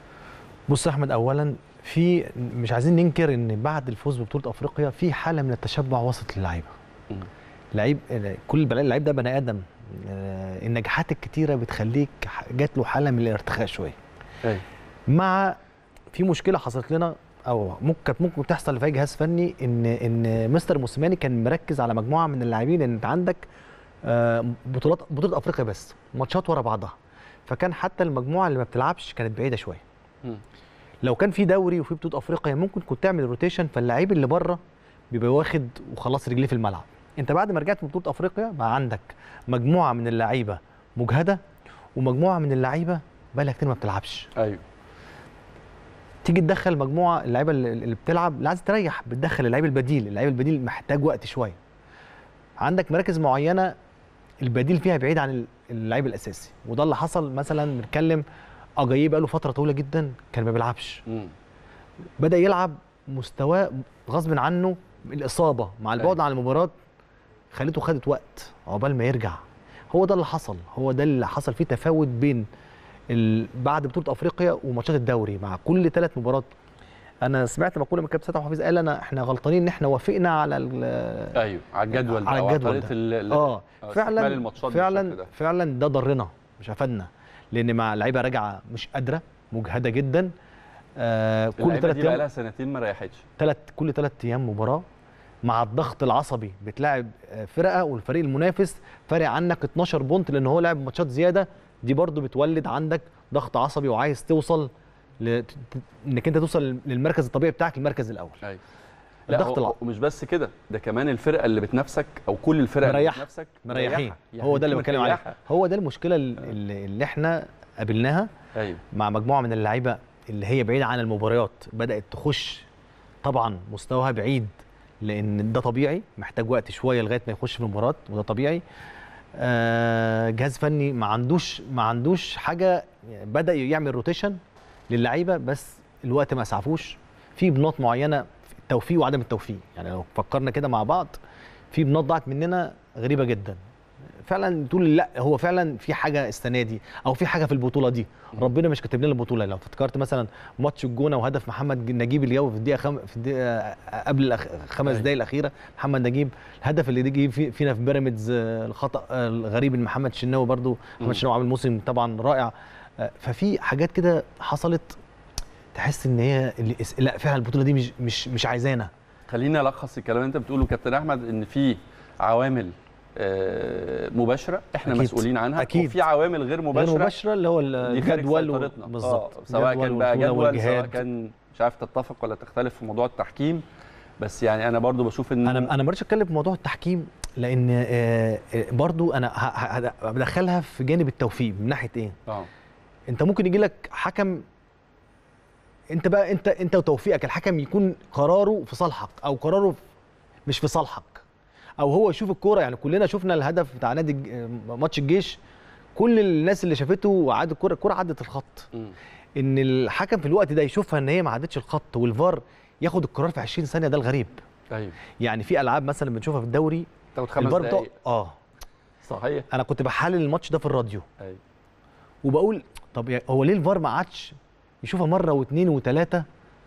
بص يا احمد اولا في مش عايزين ننكر ان بعد الفوز ببطوله افريقيا في حاله من التشبع وسط اللعيبه مم. لعيب كل بل- اللعيب ده بني ادم آه، النجاحات الكتيره بتخليك ح- جات له حاله من الارتخاء شويه أيوة. مع في مشكله حصلت لنا او ممكن كانت ممكن تحصل في أي جهاز فني ان ان مستر موسيماني كان مركز على مجموعه من اللاعبين لان انت عندك آه، بطولات بطوله افريقيا بس ماتشات ورا بعضها فكان حتى المجموعه اللي ما بتلعبش كانت بعيده شويه مم. لو كان في دوري وفي بطوله افريقيا ممكن كنت تعمل روتيشن فاللعيب اللي بره بيبقى واخد وخلاص رجليه في الملعب انت بعد ما رجعت من بطوله افريقيا بقى عندك مجموعه من اللعيبه مجهده ومجموعه من اللعيبه بقى لها كتير ما بتلعبش ايوه تيجي تدخل مجموعه اللعيبه اللي اللي بتلعب اللي عايز تريح بتدخل اللعيب البديل اللعيب البديل محتاج وقت شويه عندك مراكز معينه البديل فيها بعيد عن اللعيب الاساسي وده اللي حصل مثلا بنتكلم اجاييه بقى له فتره طويله جدا كان ما بيلعبش مم. بدا يلعب مستواه غصب عنه الاصابه مع البعد أيوة. عن المباراه خليته خدت وقت عقبال ما يرجع هو ده اللي حصل هو ده اللي حصل فيه تفاوت بين ال... بعد بطوله افريقيا وماتشات الدوري مع كل ثلاث مباريات انا سمعت مقوله من كابتن سيد حفيظ قال انا احنا غلطانين ان احنا وافقنا على ال... ايوه على الجدول ده على أو الجدول طريقة ده. ال- ال- اه استكمال فعلا الماتشات بالشكل فعلا ده. فعلا ده ضرنا مش افادنا لان مع لعيبه راجعه مش قادره مجهده جدا آه كل اللعيبة ثلاث دي بقى ايام لها سنتين ما ريحتش ثلاث كل ثلاث ايام مباراه مع الضغط العصبي بتلاعب آه، فرقه والفريق المنافس فارق عنك 12 بونت لان هو لعب ماتشات زياده دي برضو بتولد عندك ضغط عصبي وعايز توصل ل... ت- ت- انك انت توصل للمركز الطبيعي بتاعك المركز الاول ايوه لا الضغط هو الع- ومش بس كده ده كمان الفرقه اللي بتنافسك او كل الفرق اللي مريحة. بتنافسك مريحين مريحة. يعني هو ده اللي بتكلم عليه مريحة. هو ده المشكله اللي, اللي احنا قابلناها ايوه مع مجموعه من اللعيبه اللي هي بعيده عن المباريات بدات تخش طبعا مستواها بعيد لان ده طبيعي محتاج وقت شويه لغايه ما يخش في المباراه وده طبيعي آه، جهاز فني ما عندوش ما عندوش حاجه بدا يعمل روتيشن للعيبه بس الوقت ما اسعفوش في بنات معينه في التوفيق وعدم التوفيق يعني لو فكرنا كده مع بعض في بنات ضاعت مننا غريبه جدا فعلا تقول لا هو فعلا في حاجه السنه دي او في حاجه في البطوله دي ربنا مش كاتب لنا البطوله لو فكرت مثلا ماتش الجونه وهدف محمد نجيب اليوم في الدقيقه خم... في الدقيقه قبل الأخ... خمس أيوة. دقائق الاخيره محمد نجيب الهدف اللي جه في... فينا في بيراميدز آه، الخطا آه، الغريب من محمد شناوي برضو مم. محمد شناوي عامل موسم طبعا رائع آه، ففي حاجات كده حصلت تحس ان هي اللي... لا فعلا البطوله دي مش مش مش عايزانا خليني الخص الكلام اللي انت بتقوله كابتن احمد ان في عوامل آه، مباشره احنا أكيد. مسؤولين عنها أكيد. وفي عوامل غير مباشره غير مباشره اللي هو دي خارج الجدول و- سيطرتنا بالظبط آه، سواء الجدول كان بقى والبطولة جدول سواء والجهاد. كان مش عارف تتفق ولا تختلف في موضوع التحكيم بس يعني انا برضو بشوف ان انا انا ما رضيتش اتكلم في موضوع التحكيم لان آه، آه، برضو انا ه- ه- ه- بدخلها في جانب التوفيق من ناحيه ايه اه انت ممكن يجي لك حكم انت بقى انت انت وتوفيقك الحكم يكون قراره في صالحك او قراره مش في صالحك او هو يشوف الكوره يعني كلنا شفنا الهدف بتاع نادي الج- ماتش الجيش كل الناس اللي شافته وعاد الكوره الكوره عدت الخط مم. ان الحكم في الوقت ده يشوفها ان هي ما عدتش الخط والفار ياخد القرار في 20 ثانيه ده الغريب ايوه يعني في العاب مثلا بنشوفها في الدوري تاخد خمس الفار بتاع دقايق اه صحيح انا كنت بحلل الماتش ده في الراديو ايوه وبقول طب يا- هو ليه الفار ما عادش يشوفها مره واثنين وثلاثه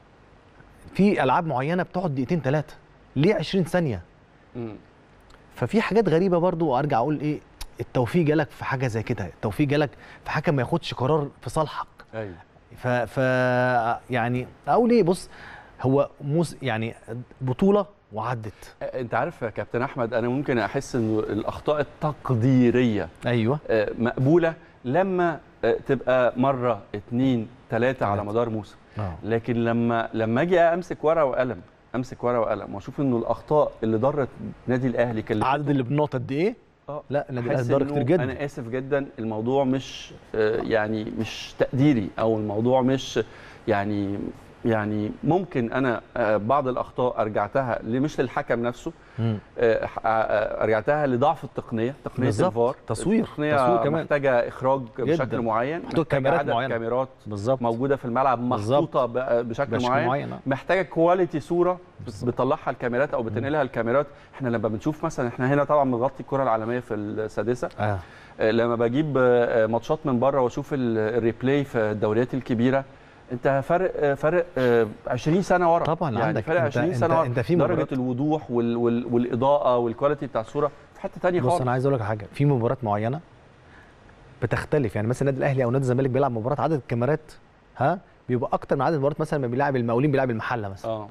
في العاب معينه بتقعد دقيقتين ثلاثه ليه 20 ثانيه مم. ففي حاجات غريبه برضو وارجع اقول ايه التوفيق جالك في حاجه زي كده التوفيق جالك في حكم ما ياخدش قرار في صالحك ايوه ف, ف يعني اقول ايه بص هو موس يعني بطوله وعدت انت عارف يا كابتن احمد انا ممكن احس انه الاخطاء التقديريه ايوه آه، مقبوله لما آه، تبقى مره اتنين تلاته على تلاتة. مدار موسم اه لكن لما لما اجي امسك ورقه وقلم امسك ورقه وقلم واشوف انه الاخطاء اللي ضرت نادي الاهلي كان عدد اللي بنقط قد ايه اه لا النادي أحس الاهلي ضرر إنه كتير جدا انا اسف جدا الموضوع مش آه، يعني مش تقديري او الموضوع مش يعني يعني ممكن انا آه، بعض الاخطاء ارجعتها ل- مش للحكم نفسه مم. آه، آه، ارجعتها لضعف التقنيه تقنيه بالظبط. الفار تصوير. التقنيه تصوير كمان. محتاجه اخراج جداً. بشكل معين محطوط محتاجة كاميرات عدد معينة. كاميرات بالظبط موجوده في الملعب بالظبط. محطوطه ب- بشكل بشكل معين معين آه. محتاجه كواليتي صوره بالظبط. بتطلعها الكاميرات او بتنقلها الكاميرات احنا لما بنشوف مثلا احنا هنا طبعا بنغطي الكره العالميه في السادسه اه آه، لما بجيب آه، ماتشات من بره واشوف ال- الريبلاي في الدوريات الكبيره انت فرق آه، فرق آه، 20 سنه ورا طبعا يعني عندك فرق انت- 20 انت- سنه ورا انت في درجه مباريات- الوضوح وال وال والاضاءه والكواليتي بتاع الصوره في حته ثانيه بص خالص انا عايز اقول لك على حاجه في مباريات معينه بتختلف يعني مثلا النادي الاهلي او نادي الزمالك بيلعب مباراه عدد الكاميرات ها بيبقى اكتر من عدد المباريات مثلا ما بيلعب المقاولين بيلعب المحله مثلا اه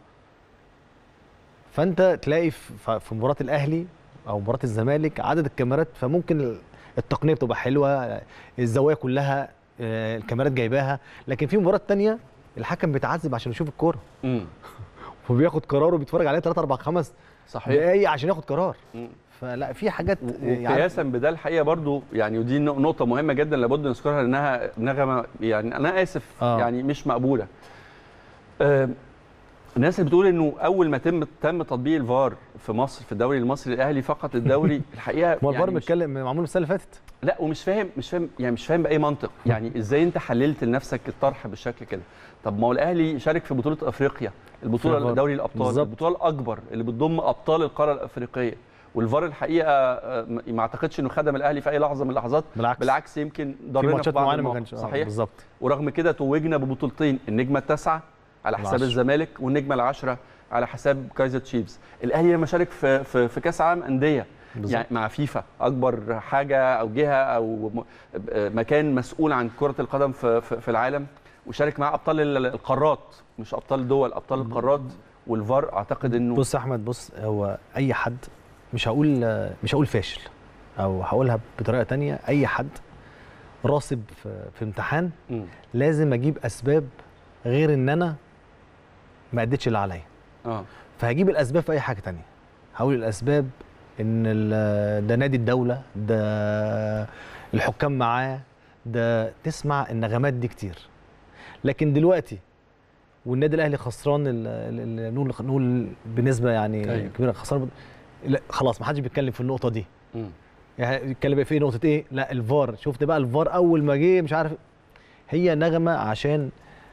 فانت تلاقي في ف- في مباراه الاهلي او مباراه الزمالك عدد الكاميرات فممكن ال- التقنيه بتبقى حلوه الزوايا كلها آه، الكاميرات جايباها لكن في مباراه تانية الحكم بيتعذب عشان يشوف الكوره امم وبياخد قرار وبيتفرج عليه 3 4 5 صحيح دقايق عشان ياخد قرار مم. فلا في حاجات و- يعني وقياسا بده الحقيقه برضو يعني ودي نق- نقطه مهمه جدا لابد نذكرها لانها نغمه يعني انا اسف آه. يعني مش مقبوله آه، الناس اللي بتقول انه اول ما تم تم تطبيق الفار في مصر في الدوري المصري الاهلي فقط الدوري الحقيقه ما الفار يعني مش- متكلم معمول من السنه اللي فاتت لا ومش فاهم مش فاهم يعني مش فاهم باي منطق يعني ازاي انت حللت لنفسك الطرح بالشكل كده طب ما هو الاهلي شارك في بطوله افريقيا البطوله في الفار. دوري الابطال بالظبط. البطوله الاكبر اللي بتضم ابطال القاره الافريقيه والفار الحقيقه آه، ما ما اعتقدش انه خدم الاهلي في اي لحظه من اللحظات بالعكس بالعكس يمكن في ضرنا في ماتشات بعض معينه ما المواقف. كانش آه، صحيح بالظبط ورغم كده توجنا ببطولتين النجمه التاسعه على حساب العشرة. الزمالك والنجمه العشره على حساب كايزر تشيفز الاهلي لما شارك في في, في كاس عالم انديه بالظبط. يعني مع فيفا اكبر حاجه او جهه او م- مكان مسؤول عن كره القدم في, في, في العالم وشارك مع ابطال ال- القارات مش ابطال دول ابطال القارات والفار اعتقد انه بص يا احمد بص هو اي حد مش هقول مش هقول فاشل او هقولها بطريقه تانية اي حد راسب في, في امتحان مم. لازم اجيب اسباب غير ان انا ما اديتش اللي عليا اه فهجيب الاسباب في اي حاجه تانية هقول الاسباب ان ال- ده نادي الدوله ده الحكام معاه ده تسمع النغمات دي كتير لكن دلوقتي والنادي الاهلي خسران ال- ال- ال- نقول نقول بنسبه يعني أيوة. كبيره خسران لا خلاص ما حدش بيتكلم في النقطه دي مم. يعني يتكلم بقى في نقطه ايه لا الفار شفت بقى الفار اول ما جه مش عارف هي نغمه عشان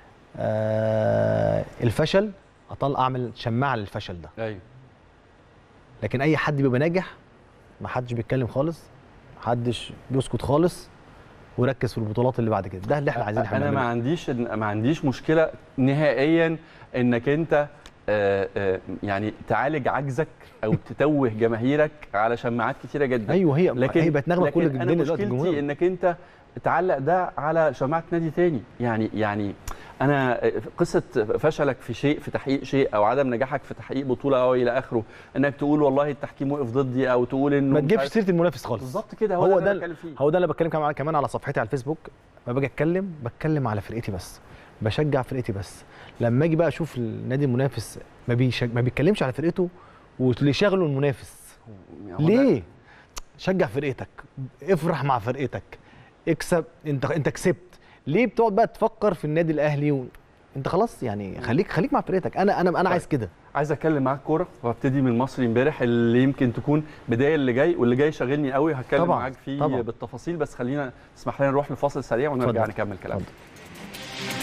آه الفشل اطلع اعمل شماعه للفشل ده ايوه لكن اي حد بيبقى ناجح ما حدش بيتكلم خالص ما حدش بيسكت خالص ويركز في البطولات اللي بعد كده ده اللي احنا عايزين احنا انا ما نعمله. عنديش ما عنديش مشكله نهائيا انك انت آه، آه، يعني تعالج عجزك او تتوه جماهيرك على شماعات كتيره جدا ايوه هي لكن هي بقت نغمه لكن كل انا الدنيا دلوقتي مشكلتي الجمهور انك انت تعلق ده على شماعه نادي تاني يعني يعني انا قصه فشلك في شيء في تحقيق شيء او عدم نجاحك في تحقيق بطوله او الى اخره انك تقول والله التحكيم وقف ضدي او تقول انه ما مش تجيبش عارف- سيره المنافس خالص بالظبط كده هو, هو ده ده اللي بتكلم فيه هو ده اللي بتكلم كمان كمان على صفحتي على الفيسبوك ما باجي اتكلم بتكلم على فرقتي بس بشجع فرقتي بس لما اجي بقى اشوف النادي المنافس ما بيشج... ما بيتكلمش على فرقته واللي شاغله المنافس يعني هو ده- ليه شجع فرقتك افرح مع فرقتك اكسب انت انت كسبت ليه بتقعد بقى تفكر في النادي الاهلي و... انت خلاص يعني خليك خليك مع فرقتك انا انا انا عايز كده عايز اتكلم معاك كوره وابتدي من المصري امبارح اللي يمكن تكون بدايه اللي جاي واللي جاي شاغلني قوي هتكلم طبعاً، معاك فيه طبعاً. بالتفاصيل بس خلينا اسمح لنا نروح لفاصل سريع ونرجع اتفضل. نكمل كلامنا اتفضل.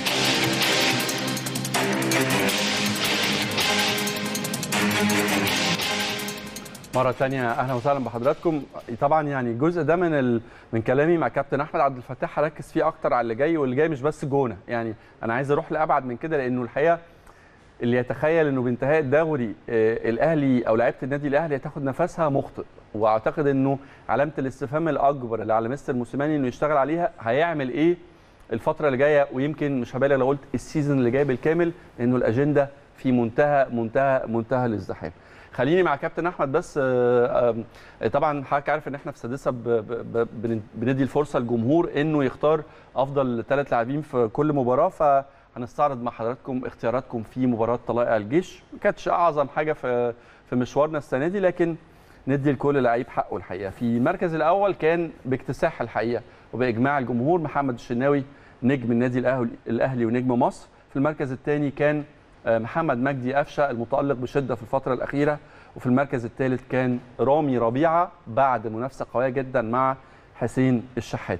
مرة تانية أهلا وسهلا بحضراتكم طبعا يعني الجزء ده من ال... من كلامي مع كابتن أحمد عبد الفتاح هركز فيه أكتر على اللي جاي واللي جاي مش بس جونة يعني أنا عايز أروح لأبعد من كده لأنه الحقيقة اللي يتخيل انه بانتهاء الدوري آه، الاهلي او لعيبه النادي الاهلي هتاخد نفسها مخطئ واعتقد انه علامه الاستفهام الاكبر اللي على مستر موسيماني انه يشتغل عليها هيعمل ايه الفتره اللي جايه ويمكن مش هبالغ لو قلت السيزون اللي جاي بالكامل لانه الاجنده في منتهى منتهى منتهى الازدحام خليني مع كابتن احمد بس آه، آه، طبعا حضرتك عارف ان احنا في سادسه ب- ب- ب- بن- بندي الفرصه للجمهور انه يختار افضل ثلاث لاعبين في كل مباراه فهنستعرض مع حضراتكم اختياراتكم في مباراه طلائع الجيش ما كانتش اعظم حاجه في في مشوارنا السنه دي لكن ندي لكل لعيب حقه الحقيقه في المركز الاول كان باكتساح الحقيقه وباجماع الجمهور محمد الشناوي نجم النادي الاهلي الاهلي ونجم مصر في المركز الثاني كان آه، محمد مجدي قفشه المتالق بشده في الفتره الاخيره وفي المركز الثالث كان رامي ربيعه بعد منافسه قويه جدا مع حسين الشحات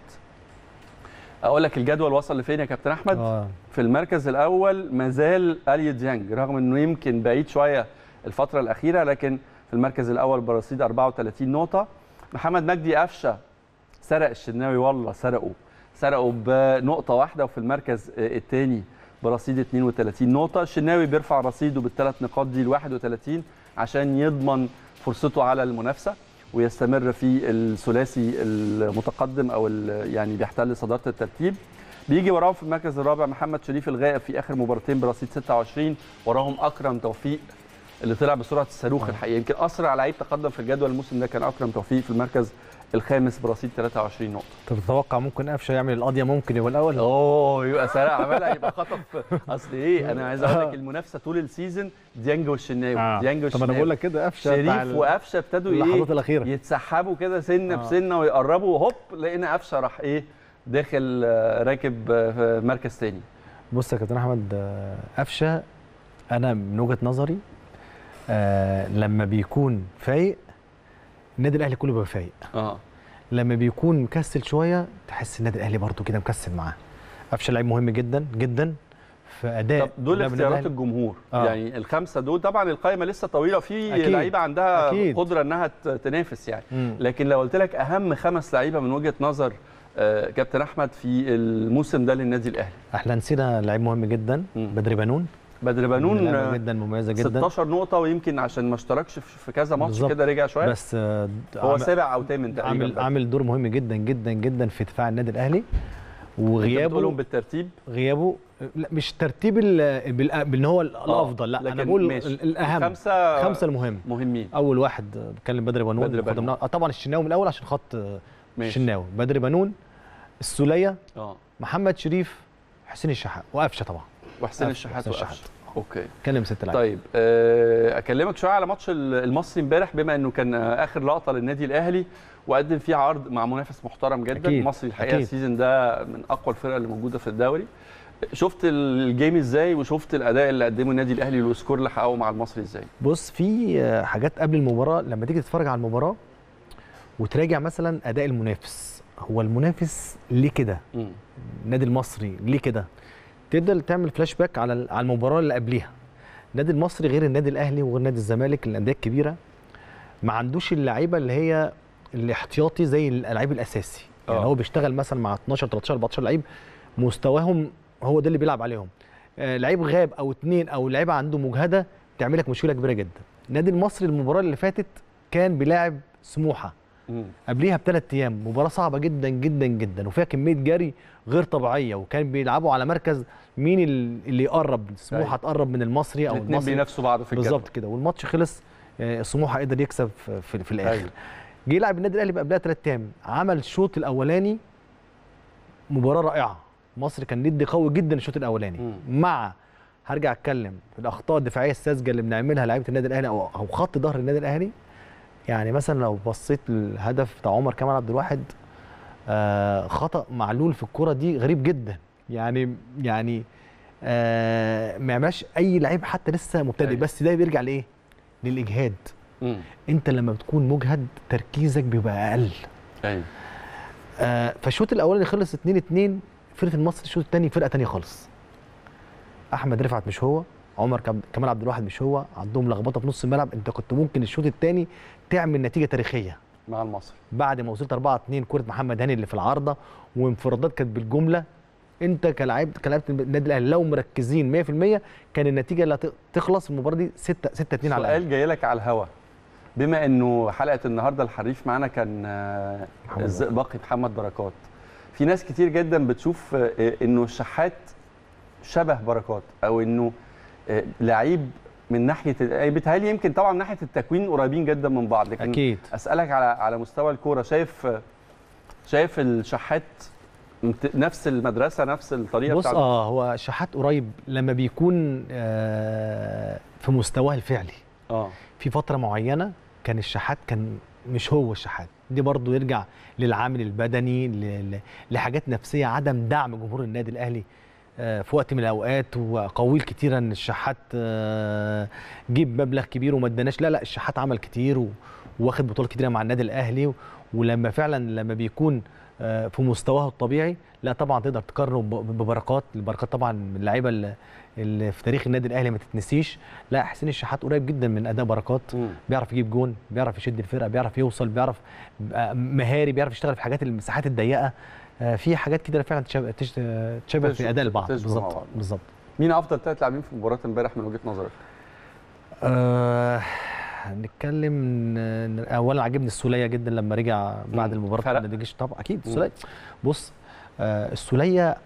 اقول لك الجدول وصل لفين يا كابتن احمد اه في المركز الاول ما زال اليو ديانج رغم انه يمكن بعيد شويه الفتره الاخيره لكن في المركز الاول برصيد 34 نقطه محمد مجدي قفشه سرق الشناوي والله سرقه سرقوا بنقطه واحده وفي المركز الثاني برصيد 32 نقطه الشناوي بيرفع رصيده بالثلاث نقاط دي ل 31 عشان يضمن فرصته على المنافسه ويستمر في الثلاثي المتقدم او ال- يعني بيحتل صداره الترتيب بيجي وراهم في المركز الرابع محمد شريف الغائب في اخر مباراتين برصيد 26 وراهم اكرم توفيق اللي طلع بسرعه الصاروخ الحقيقه يمكن اسرع لعيب تقدم في الجدول الموسم ده كان اكرم توفيق في المركز الخامس برصيد 23 نقطه تتوقع ممكن قفشه يعمل القضيه ممكن يبقى الاول اوه يبقى سرق عملها يبقى خطف اصل ايه انا عايز اقول لك المنافسه طول السيزون ديانج والشناوي آه. ديانج طب والشناوي انا بقول لك كده قفشه بتاع شريف ال- وقفشه ابتدوا اللحظات ايه الاخيره يتسحبوا كده سنه آه. بسنه ويقربوا هوب لقينا قفشه راح ايه داخل آه، راكب آه، في مركز تاني بص يا كابتن احمد آه، قفشه انا من وجهه نظري آه لما بيكون فايق النادي الاهلي كله بيبقى فايق اه لما بيكون مكسل شويه تحس النادي الاهلي برضه كده مكسل معاه قفشه لعيب مهم جدا جدا في اداء طب دول لعب النادي اختيارات الأهلي. الجمهور آه. يعني الخمسه دول طبعا القائمه لسه طويله وفي أكيد. لعيبه عندها أكيد. قدره انها ت- تنافس يعني مم. لكن لو قلت لك اهم خمس لعيبه من وجهه نظر آه، كابتن احمد في الموسم ده للنادي الاهلي احنا نسينا لعيب مهم جدا مم. بدري بنون بدر بنون لعيبة آه، جدا مميزه جدا 16 نقطه ويمكن عشان ما اشتركش في في كذا ماتش بالظبط. كده رجع شويه بس آه، هو عامل- سابع او ثامن تقريبا عامل بدر. عامل دور مهم جدا جدا جدا في دفاع النادي الاهلي أنت بتقولهم وغيابه بالترتيب غيابه لا مش ترتيب ال- بال- بان هو الافضل لا انا لكن بقول ماشي. ال- الاهم خمسه خمسه المهم مهمين اول واحد بتكلم بدري بنون بدري خد بنون. من- آه طبعا الشناوي من الاول عشان خط آه، ماشي الشناوي بدري بنون السوليه اه محمد شريف حسين الشحات وقفشه طبعا وحسين قفشة، الشحات حسين وقفشه الشحات. اوكي كلم ست لعيبه طيب آه، اكلمك شويه على ماتش ال- المصري امبارح بما انه كان آه، اخر لقطه للنادي الاهلي وقدم فيه عرض مع منافس محترم جدا أكيد، المصري الحقيقه أكيد. السيزون ده من اقوى الفرق اللي موجوده في الدوري شفت الجيم ازاي وشفت الاداء اللي قدمه النادي الاهلي والسكور اللي حققه مع المصري ازاي بص في آه، حاجات قبل المباراه لما تيجي تتفرج على المباراه وتراجع مثلا اداء المنافس هو المنافس ليه كده مم. النادي المصري ليه كده تبدا تعمل فلاش باك على على المباراه اللي قبليها النادي المصري غير النادي الاهلي وغير نادي الزمالك الانديه الكبيره ما عندوش اللعيبه اللي هي الاحتياطي زي اللعيب الاساسي يعني آه. هو بيشتغل مثلا مع 12 13 14 لعيب مستواهم هو ده اللي بيلعب عليهم آه لعيب غاب او اتنين او لعيبه عنده مجهده تعمل لك مشكله كبيره جدا النادي المصري المباراه اللي فاتت كان بيلاعب سموحه مم. قبليها بثلاث ايام مباراه صعبه جدا جدا جدا وفيها كميه جري غير طبيعيه وكان بيلعبوا على مركز مين ال- اللي يقرب سموحه أيوة. تقرب من المصري او الاثنين المصري بينافسوا بعض في الجدول بالظبط كده والماتش خلص آه، سموحه قدر يكسب في, في, في الاخر أيوة. جه يلعب النادي الاهلي بقى قبلها ثلاث ايام عمل الشوط الاولاني مباراه رائعه مصر كان ندي قوي جدا الشوط الاولاني مم. مع هرجع اتكلم في الاخطاء الدفاعيه الساذجه اللي بنعملها لعيبه النادي الاهلي او او خط ظهر النادي الاهلي يعني مثلا لو بصيت للهدف بتاع عمر كمال عبد الواحد آه خطا معلول في الكره دي غريب جدا يعني يعني آه ما يعملش اي لعيب حتى لسه مبتدئ أيوة. بس ده بيرجع لايه للاجهاد مم. انت لما بتكون مجهد تركيزك بيبقى اقل ايوه آه فالشوط الاولاني خلص 2 2 فرقه المصري الشوط الثاني فرقه ثانيه خالص احمد رفعت مش هو عمر كم- كمال عبد الواحد مش هو عندهم لخبطه في نص الملعب انت كنت ممكن الشوط الثاني تعمل نتيجه تاريخيه مع المصري بعد ما وصلت 4 2 كره محمد هاني اللي في العارضه وانفرادات كانت بالجمله انت كلاعب كلاعب النادي الاهلي لو مركزين 100% كان النتيجه اللي هت- تخلص المباراه دي 6 6 2 على الاقل سؤال جاي لك على الهوا بما انه حلقه النهارده الحريف معانا كان آه، محمد الزئبقي محمد بركات في ناس كتير جدا بتشوف آه، انه الشحات شبه بركات او انه آه، لعيب من ناحيه آه، بيتهيألي يمكن طبعا من ناحيه التكوين قريبين جدا من بعض لكن اكيد اسالك على على مستوى الكوره شايف شايف الشحات مت- نفس المدرسه نفس الطريقه بص بتاعت اه هو شحات قريب لما بيكون آه في مستواه الفعلي اه في فتره معينه كان الشحات كان مش هو الشحات دي برضو يرجع للعامل البدني ل- ل- لحاجات نفسيه عدم دعم جمهور النادي الاهلي آه، في وقت من الاوقات وقويل كتير ان الشحات آه، جيب مبلغ كبير وما اداناش لا لا الشحات عمل كتير و- واخد بطولات كتيره مع النادي الاهلي و- ولما فعلا لما بيكون آه، في مستواه الطبيعي لا طبعا تقدر تقارنه ب- ببركات البركات طبعا من اللعيبه اللي- اللي في تاريخ النادي الاهلي ما تتنسيش لا حسين الشحات قريب جدا من اداء بركات مم. بيعرف يجيب جون بيعرف يشد الفرقه بيعرف يوصل بيعرف بيبقى مهاري بيعرف يشتغل في حاجات المساحات الضيقه آه، في حاجات كتيره فعلا تشابه تش- تشابه تشبه- في اداء البعض تشبه مع بالظبط بعض. بالظبط مين افضل ثلاث لاعبين في مباراه امبارح من وجهه نظرك؟ آه نتكلم ن- اولا عجبني السوليه جدا لما رجع بعد مم. المباراه فرق. ما نجيش طبعا اكيد مم. السوليه بص آه السوليه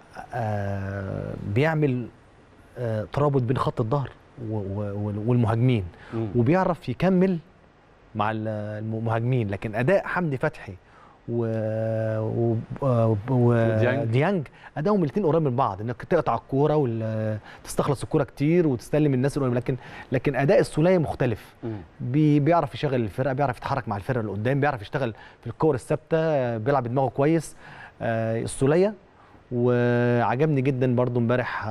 آه بيعمل آه ترابط بين خط الظهر و- و- والمهاجمين مم. وبيعرف يكمل مع ال- المهاجمين لكن اداء حمدي فتحي و... و... و... وديانج. وديانج ادائهم الاثنين قريب من بعض انك تقطع الكوره وتستخلص الكوره كتير وتستلم الناس القريبه لكن لكن اداء السوليه مختلف مم. بي... بيعرف يشغل الفرقه بيعرف يتحرك مع الفرقه اللي قدام بيعرف يشتغل في الكور الثابته بيلعب بدماغه كويس آه، السوليه وعجبني جدا برضو امبارح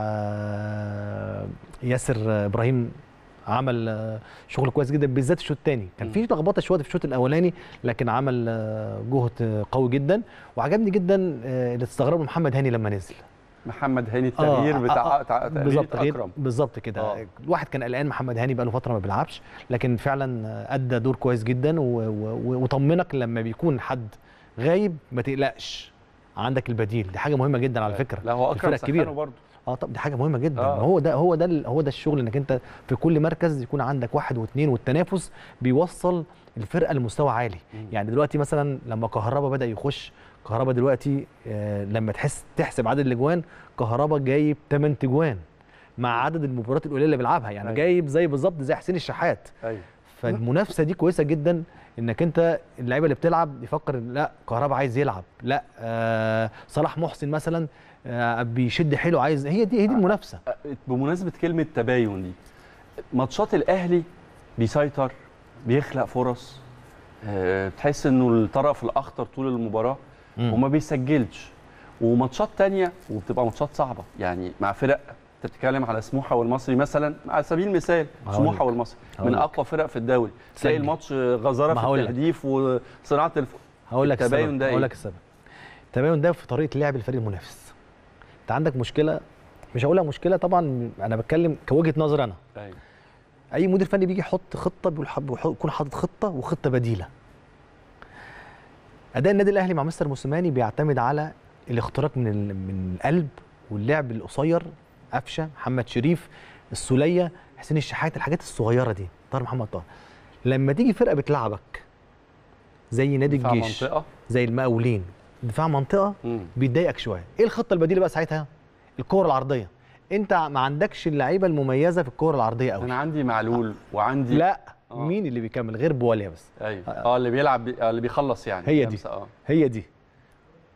آه، ياسر ابراهيم عمل آه، شغل كويس جدا بالذات الشوط الثاني كان مم. في لخبطه شويه في الشوط الاولاني لكن عمل آه، جهد آه، قوي جدا وعجبني جدا آه، اللي استغربه محمد هاني لما نزل محمد هاني التغيير آه، بتاع آه، تع- تغيير بالظبط غير- اكرم بالظبط كده آه. الواحد كان قلقان محمد هاني بقى له فتره ما بيلعبش لكن فعلا ادى دور كويس جدا و- و- وطمنك لما بيكون حد غايب ما تقلقش عندك البديل دي حاجه مهمه جدا على فكره لا هو اكرم الفرق الكبيرة. سخنه برضه اه طب دي حاجه مهمه جدا آه. هو ده هو ده ال- هو ده الشغل انك انت في كل مركز يكون عندك واحد واثنين والتنافس بيوصل الفرقه لمستوى عالي مم. يعني دلوقتي مثلا لما كهربا بدا يخش كهربا دلوقتي آه لما تحس تحسب عدد الاجوان كهربا جايب 8 اجوان مع عدد المباريات القليله اللي بيلعبها يعني أيوة. جايب زي بالظبط زي حسين الشحات ايوه فالمنافسه دي كويسه جدا انك انت اللعيبه اللي بتلعب يفكر إن لا كهربا عايز يلعب لا آه صلاح محسن مثلا آه بيشد حلو عايز هي دي هي دي المنافسه بمناسبه كلمه تباين دي ماتشات الاهلي بيسيطر بيخلق فرص آه، تحس انه الطرف الاخطر طول المباراه وما بيسجلش وماتشات تانية وبتبقى ماتشات صعبه يعني مع فرق انت بتتكلم على سموحه والمصري مثلا على سبيل المثال هقول سموحه لك. والمصري هقول من لك. اقوى فرق في الدوري تلاقي سجل. الماتش غزاره ما في هقول لك. التهديف وصناعه الف... هقول لك التباين السبب ده إيه؟ هقول لك السبب التباين ده في طريقه لعب الفريق المنافس انت عندك مشكله مش هقولها مشكله طبعا انا بتكلم كوجهه نظر انا أيوة. اي مدير فني بيجي يحط خطه بيقول حب- بيكون حاطط خطه وخطه بديله اداء النادي الاهلي مع مستر موسيماني بيعتمد على الاختراق من ال- من القلب واللعب القصير قفشه محمد شريف السوليه حسين الشحات الحاجات الصغيره دي طاهر محمد طاهر لما تيجي فرقه بتلعبك زي نادي دفاع الجيش منطقه زي المقاولين دفاع منطقه مم. بيضايقك شويه ايه الخطه البديله بقى ساعتها الكور العرضيه انت ما عندكش اللعيبه المميزه في الكور العرضيه قوي انا عندي معلول وعندي لا آه. مين اللي بيكمل غير بواليا بس ايوه اه اللي بيلعب بي... آه، اللي بيخلص يعني هي دي. لمسة، اه هي دي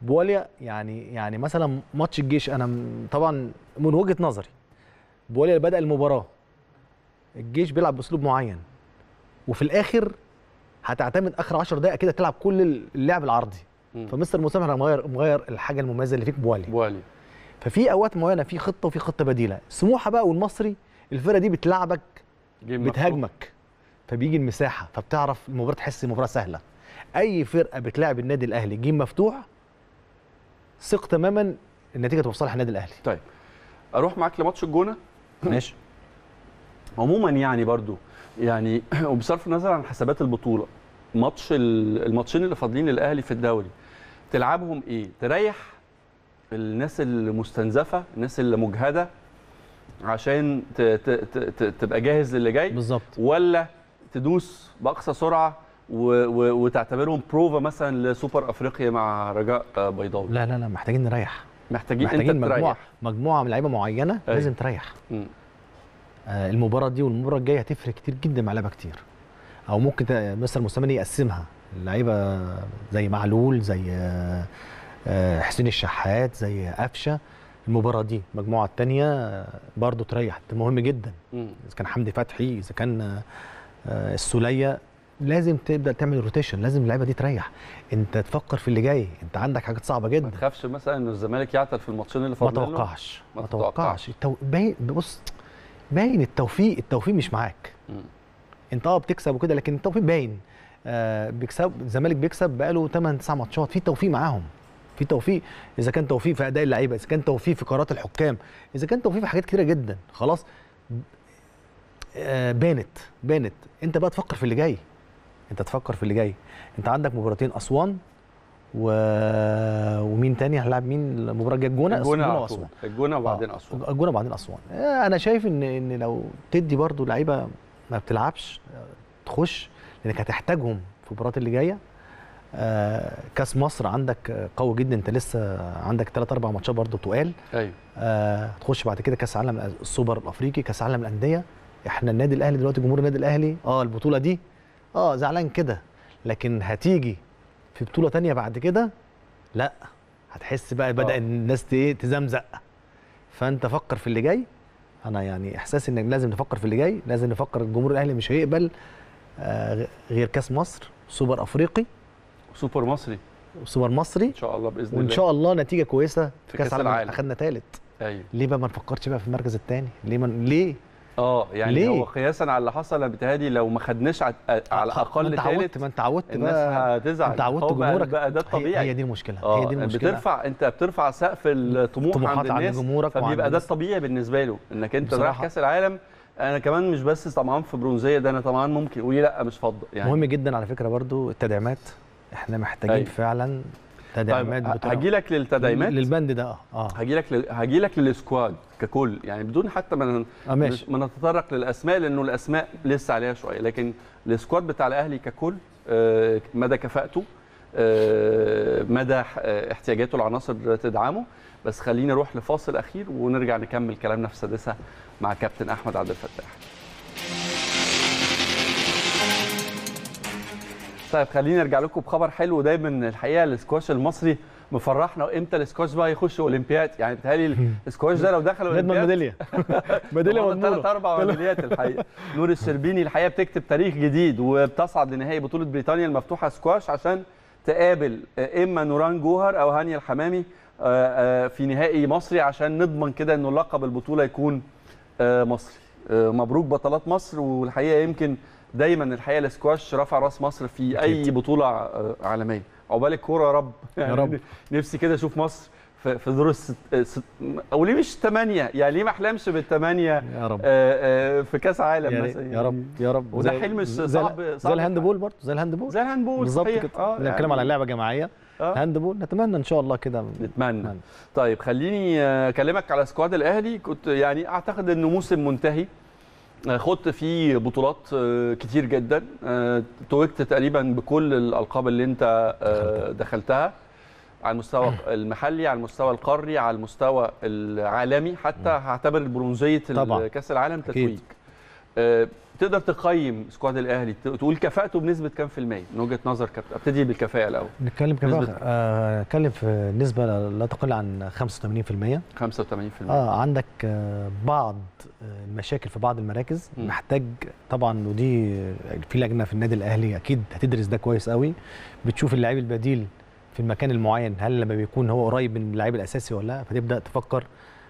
بواليا يعني يعني مثلا ماتش الجيش انا م- طبعا من وجهه نظري بواليا بدا المباراه الجيش بيلعب باسلوب معين وفي الاخر هتعتمد اخر 10 دقائق كده تلعب كل اللعب العرضي مم. فمستر مسامح راح مغير مغير الحاجه المميزه اللي فيك بواليا بوالي ففي اوقات معينه في خطه وفي خطه بديله سموحه بقى والمصري الفرقه دي بتلعبك جيم مفتوح. بتهاجمك فبيجي المساحه فبتعرف المباراه تحس المباراه سهله اي فرقه بتلاعب النادي الاهلي جيم مفتوح ثق تماما النتيجه تبقى في صالح النادي الاهلي طيب اروح معاك لماتش الجونه ماشي عموما يعني برضو يعني وبصرف النظر عن حسابات البطوله ماتش ال- الماتشين اللي فاضلين للاهلي في الدوري تلعبهم ايه تريح الناس المستنزفه الناس اللي مجهده عشان ت- ت- ت- ت- تبقى جاهز للي جاي بالظبط ولا تدوس باقصى سرعه و- و- وتعتبرهم بروفا مثلا لسوبر افريقيا مع رجاء آه، بيضاوي لا لا لا محتاجين نريح محتاجين, محتاجين انت مجموعه تريح مجموعه من لعيبه معينه أيوة. لازم تريح مم. آه، المباراه دي والمباراه الجايه هتفرق كتير جدا مع لعيبه كتير او ممكن ت- مستر موسيماني يقسمها اللعيبه زي معلول زي آه، آه، حسين الشحات زي قفشه المباراه دي المجموعه الثانيه برضو تريح ده مهم جدا مم. اذا كان حمدي فتحي اذا كان آه، آه، السوليه لازم تبدا تعمل روتيشن لازم اللعيبه دي تريح انت تفكر في اللي جاي انت عندك حاجات صعبه ما جدا تخافش مثلا ان الزمالك يعطل في الماتشين اللي ما فاضلين له؟ توقعش ما ما تتوقعش. توقعش التو... باين بص باين التوفيق التوفيق مش معاك مم. انت اه بتكسب وكده لكن التوفيق باين آه بيكسب الزمالك بيكسب بقاله 8 9 ماتشات في توفيق معاهم في توفيق اذا كان توفيق في اداء اللعيبه اذا كان توفيق في قرارات الحكام اذا كان توفيق في حاجات كتيره جدا خلاص آه بانت بانت انت بقى تفكر في اللي جاي انت تفكر في اللي جاي انت عندك مباراتين اسوان و... ومين تاني هنلعب مين المباراه الجايه الجونه الجونه على واسوان طول الجونه وبعدين آه، اسوان الجونه بعدين اسوان آه، انا شايف ان ان لو تدي برضو لعيبه ما بتلعبش آه، تخش لانك هتحتاجهم في المباريات اللي جايه آه، كاس مصر عندك آه، قوي جدا انت لسه عندك ثلاث اربع ماتشات برضو تقال ايوه آه، تخش بعد كده كاس عالم السوبر الافريقي كاس عالم الانديه احنا النادي الاهلي دلوقتي جمهور النادي الاهلي اه البطوله دي اه زعلان كده لكن هتيجي في بطوله تانية بعد كده لا هتحس بقى بدا آه. الناس ت- ايه تزمزق فانت فكر في اللي جاي انا يعني احساسي انك لازم نفكر في اللي جاي لازم نفكر الجمهور الاهلي مش هيقبل آه غ- غير كاس مصر سوبر افريقي سوبر مصري سوبر مصري ان شاء الله باذن الله وان شاء الله نتيجه كويسه في في كأس كاس العالم العالم. اخدنا ثالث ايوه ليه بقى ما نفكرش بقى في المركز الثاني ليه من... ليه اه يعني ليه؟ هو قياسا على اللي حصل انا بيتهيألي لو ما خدناش على, على ما اقل انت عودت ثالث ما انت عودت الناس بقى هتزعل انت عودت هو بقى- جمهورك بقى ده هي- الطبيعي هي دي المشكله اه هي دي المشكله بترفع انت بترفع سقف الطموح طموحات عند عند الناس جمهورك وعند فبيبقى ده الناس. الطبيعي بالنسبه له انك انت رايح بصراحة. كاس العالم انا كمان مش بس طمعان في برونزيه ده انا طمعان ممكن وليه لا مش فضه يعني مهم جدا على فكره برضو التدعيمات احنا محتاجين أيوة. فعلا طيب تدعيمات هاجي لك للتدعيمات للبند ده اه اه هاجي لك لل... هاجي لك للسكواد ككل يعني بدون حتى ما ن- اه ماشي ما نتطرق للاسماء لانه الاسماء لسه عليها شويه لكن السكواد بتاع الاهلي ككل آه، مدى كفاءته آه، مدى ح- آه، احتياجاته العناصر تدعمه بس خلينا نروح لفاصل اخير ونرجع نكمل كلامنا في السادسه مع كابتن احمد عبد الفتاح طيب خلينا نرجع لكم بخبر حلو دايما الحقيقه السكواش المصري مفرحنا وامتى السكواش بقى يخش اولمبياد يعني بيتهيألي السكواش ده لو دخل نضمن اولمبياد ميداليه ميداليه ثلاث مضمونه اربع ميداليات الحقيقه نور الشربيني الحقيقه بتكتب تاريخ جديد وبتصعد لنهائي بطوله بريطانيا المفتوحه سكواش عشان تقابل اما نوران جوهر او هانيا الحمامي آه، آه، في نهائي مصري عشان نضمن كده انه لقب البطوله يكون آه، مصري آه، مبروك بطلات مصر والحقيقه يمكن دايما الحقيقه السكواش رفع راس مصر في اي أكيد. بطوله آه، عالميه عقبال الكوره يا رب يعني رب. نفسي كده اشوف مصر في في دور الست ست- او ليه مش ثمانيه يعني ليه ما احلمش بالثمانيه يا رب آه، آه، في كاس عالم يا, مثلا ريت- يا رب يا رب وده زي- حلم مش زي- صعب- زي صعب الهاند بول برضه زي الهاند بول زي الهاندبول بالظبط صحيح. كده اه بنتكلم يعني على لعبه جماعيه آه. هاند بول نتمنى ان شاء الله كده نتمنى نتمنى. طيب خليني آه، اكلمك على سكواد الاهلي كنت يعني اعتقد انه موسم منتهي آه، خضت فيه بطولات آه، كتير جدا آه، توجت تقريبا بكل الالقاب اللي انت آه، دخلتها على المستوى المحلي على المستوى القاري على المستوى العالمي حتى هعتبر برونزيه طبعاً. كاس العالم أكيد. تتويج آه، تقدر تقيم سكواد الاهلي ت- تقول كفاءته بنسبه كام في الميه من وجهه نظر كابتن ابتدي بالكفاءه الاول نتكلم كمان نسبة- آه نتكلم في نسبه لا تقل عن 85% 85% اه عندك آه بعض آه، المشاكل في بعض المراكز مم. محتاج طبعا ودي آه، في لجنه في النادي الاهلي اكيد هتدرس ده كويس قوي بتشوف اللاعب البديل في المكان المعين هل لما بيكون هو قريب من اللاعب الاساسي ولا لا فتبدا تفكر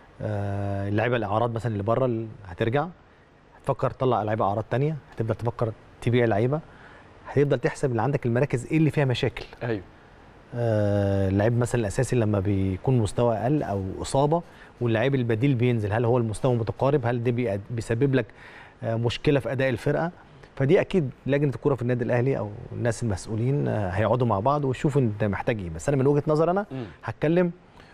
آه اللعيبه الاعراض مثلا اللي بره اللي هترجع هتفكر تطلع لعيبه اعراض تانية هتبدا تفكر تبيع لعيبه هتفضل تحسب اللي عندك المراكز ايه اللي فيها مشاكل ايوه آه، اللعيب مثلا الاساسي لما بيكون مستوى اقل او اصابه واللعيب البديل بينزل هل هو المستوى متقارب هل ده بيأد- بيسبب لك آه، مشكله في اداء الفرقه فدي اكيد لجنه الكوره في النادي الاهلي او الناس المسؤولين آه، هيقعدوا مع بعض ويشوفوا انت محتاج ايه بس انا من وجهه نظر انا مم. هتكلم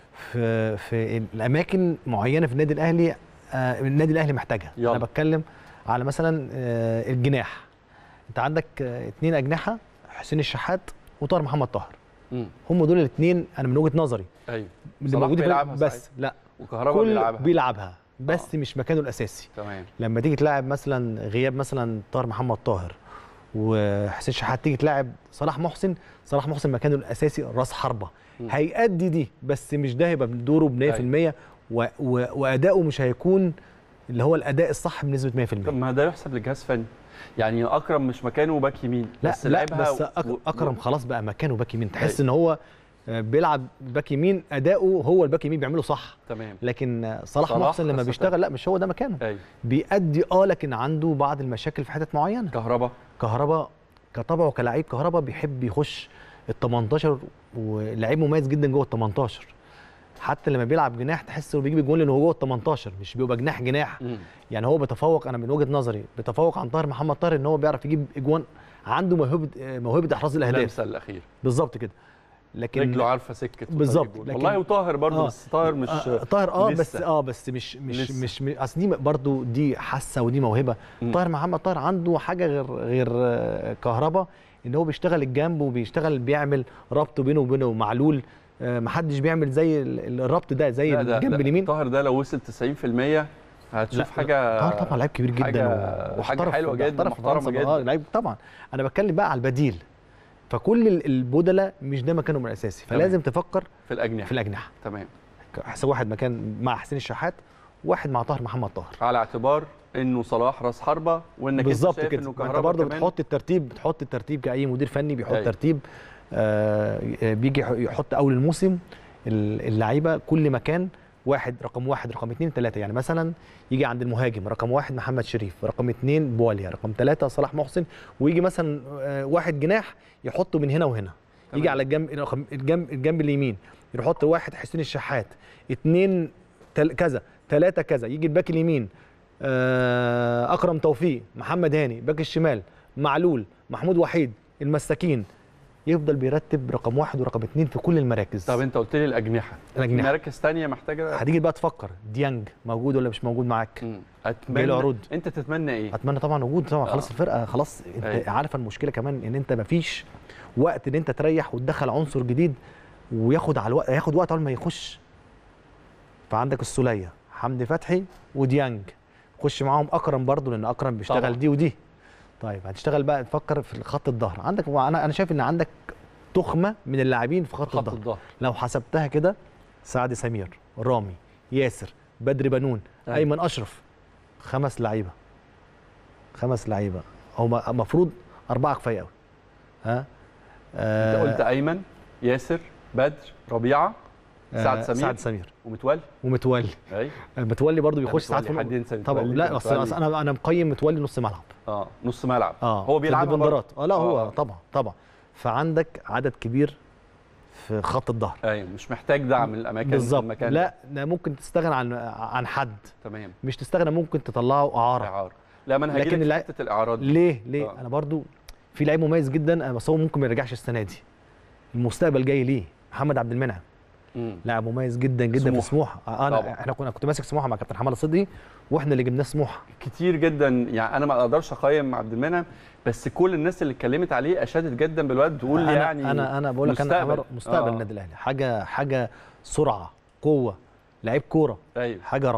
في في الاماكن معينه في النادي الاهلي آه، النادي الاهلي محتاجها يلا. انا بتكلم على مثلا آه، الجناح انت عندك آه، اتنين اجنحه حسين الشحات وطاهر محمد طاهر مم. هم دول الاثنين انا من وجهه نظري ايوه اللي صلاح موجودين في- بيلعبها بس ساعات. لا وكهربا كل بيلعبها بيلعبها بس مش مكانه الاساسي تمام لما تيجي تلاعب مثلا غياب مثلا طاهر محمد طاهر وحسين شحات تيجي تلاعب صلاح محسن صلاح محسن مكانه الاساسي راس حربه مم. هيأدي دي بس مش ده هيبقى دوره ب 100% و... و... واداؤه مش هيكون اللي هو الاداء الصح بنسبه 100% طب ما ده يحسب للجهاز فني يعني اكرم مش مكانه باك يمين لا بس لا لعبها بس أك... و- اكرم و- خلاص بقى مكانه باك يمين تحس أيوة. ان هو آه، بيلعب باك يمين اداؤه هو الباك يمين بيعمله صح تمام لكن آه، صلاح, صلاح محسن لما خاصة. بيشتغل لا مش هو ده مكانه ايوه بيأدي اه لكن عنده بعض المشاكل في حتت معينه كهربا كهربا كطبعه كلاعب كهربا بيحب يخش ال 18 ولاعيب مميز جدا جوه ال 18 حتى لما بيلعب جناح تحس انه بيجيب الجون لانه هو جوه ال 18 مش بيبقى جناح جناح مم. يعني هو بيتفوق انا من وجهه نظري بيتفوق عن طاهر محمد طاهر ان هو بيعرف يجيب اجوان عنده موهبه موهبه احراز الاهداف اللمسه الاخير بالظبط كده لكن رجله عارفه سكه بالظبط، وطريق. لكن- والله وطاهر برضه آه. بس طاهر مش آه طاهر اه بس لسه. اه بس مش مش لسه. مش, مش اصل دي برضه دي حاسه ودي موهبه مم. طاهر محمد طاهر عنده حاجه غير غير آه، كهربا ان هو بيشتغل الجنب وبيشتغل بيعمل ربط بينه وبينه معلول آه، محدش بيعمل زي ال- الربط ده زي لا، ده- الجنب ده اليمين طاهر ده لو وصل 90% هتشوف لا، حاجه طاهر طبعا لعيب كبير جدا حاجة- و- حاجة واحترف- حلوة جدا، احترف في محترمة فرنسا. جدا. اه لعيب طبعا انا بتكلم بقى على البديل فكل ال- البدلاء مش ده مكانهم الاساسي تمام. فلازم تفكر في الاجنحه في الاجنحه تمام ك- واحد مكان مع حسين الشحات واحد مع طاهر محمد طاهر على اعتبار انه صلاح راس حربه وانك بالظبط انت شايف كده انه ما انت كهربا برضه كمان بتحط الترتيب بتحط الترتيب كاي مدير فني بيحط أيوة. ترتيب آه بيجي يح- يحط اول الموسم ال- اللعيبه كل مكان واحد رقم واحد رقم اثنين ثلاثه يعني مثلا يجي عند المهاجم رقم واحد محمد شريف رقم اثنين بواليا رقم ثلاثه صلاح محسن ويجي مثلا آه، واحد جناح يحطه من هنا وهنا يجي تمام. على الجنب رقم- الجنب الجنب اليمين يحط واحد حسين الشحات اثنين تل كذا ثلاثه كذا يجي الباك اليمين آه، اكرم توفيق محمد هاني باك الشمال معلول محمود وحيد المساكين يفضل بيرتب رقم واحد ورقم اثنين في كل المراكز طب انت قلت لي الاجنحه في الأجنحة. مراكز ثانيه محتاجه هتيجي بقى تفكر ديانج موجود ولا مش موجود معاك مم. جاي اتمنى له عروض. انت تتمنى ايه اتمنى طبعا وجود طبعا آه. خلاص الفرقه خلاص انت أيوة. عارف المشكله كمان ان انت مفيش وقت ان انت تريح وتدخل عنصر جديد وياخد على الوقت ياخد وقت اول ما يخش فعندك السوليه حمدي فتحي وديانج خش معاهم اكرم برضو لان اكرم بيشتغل طبعا. دي ودي طيب هتشتغل بقى تفكر في خط الظهر عندك انا انا شايف ان عندك تخمه من اللاعبين في خط, خط الظهر الظهر لو حسبتها كده سعد سمير رامي ياسر بدر بنون أيوة. ايمن اشرف خمس لعيبه خمس لعيبه هو المفروض اربعه كفايه قوي ها انت آه قلت ايمن ياسر بدر ربيعه سعد آه، سمير سعد سمير ومتولي ومتولي اي متولي برضو بيخش ساعات متولي، في حد ينسى طبعا متولي لا كان اصل متولي. انا انا مقيم متولي نص ملعب اه نص ملعب اه هو بيلعب بندرات اه لا هو آه. طبعا طبعا فعندك عدد كبير في خط الظهر ايوه مش محتاج دعم من الاماكن بالظبط المكان لا ده ممكن تستغنى عن عن حد تمام مش تستغنى ممكن تطلعه اعاره اعاره لا ما انا هجي لكن لك اللع- في حته الاعارات دي. ليه ليه آه. انا برضو في لعيب مميز جدا بس هو ممكن ما يرجعش السنه دي المستقبل جاي ليه محمد عبد المنعم مم. لاعب مميز جدا جدا سموحة. في سموحه آه، انا طبعا. احنا كنا كنت ماسك سموحه مع كابتن حماد الصدقي واحنا اللي جبناه سموحه كتير جدا يعني انا ما اقدرش اقيم عبد المنعم بس كل الناس اللي اتكلمت عليه اشادت جدا بالواد تقول لي أنا يعني انا انا بقول لك انا مستقبل. أمر- مستقبل آه. النادي الاهلي حاجه حاجه سرعه قوه لعيب كوره ايوه حاجه رائعه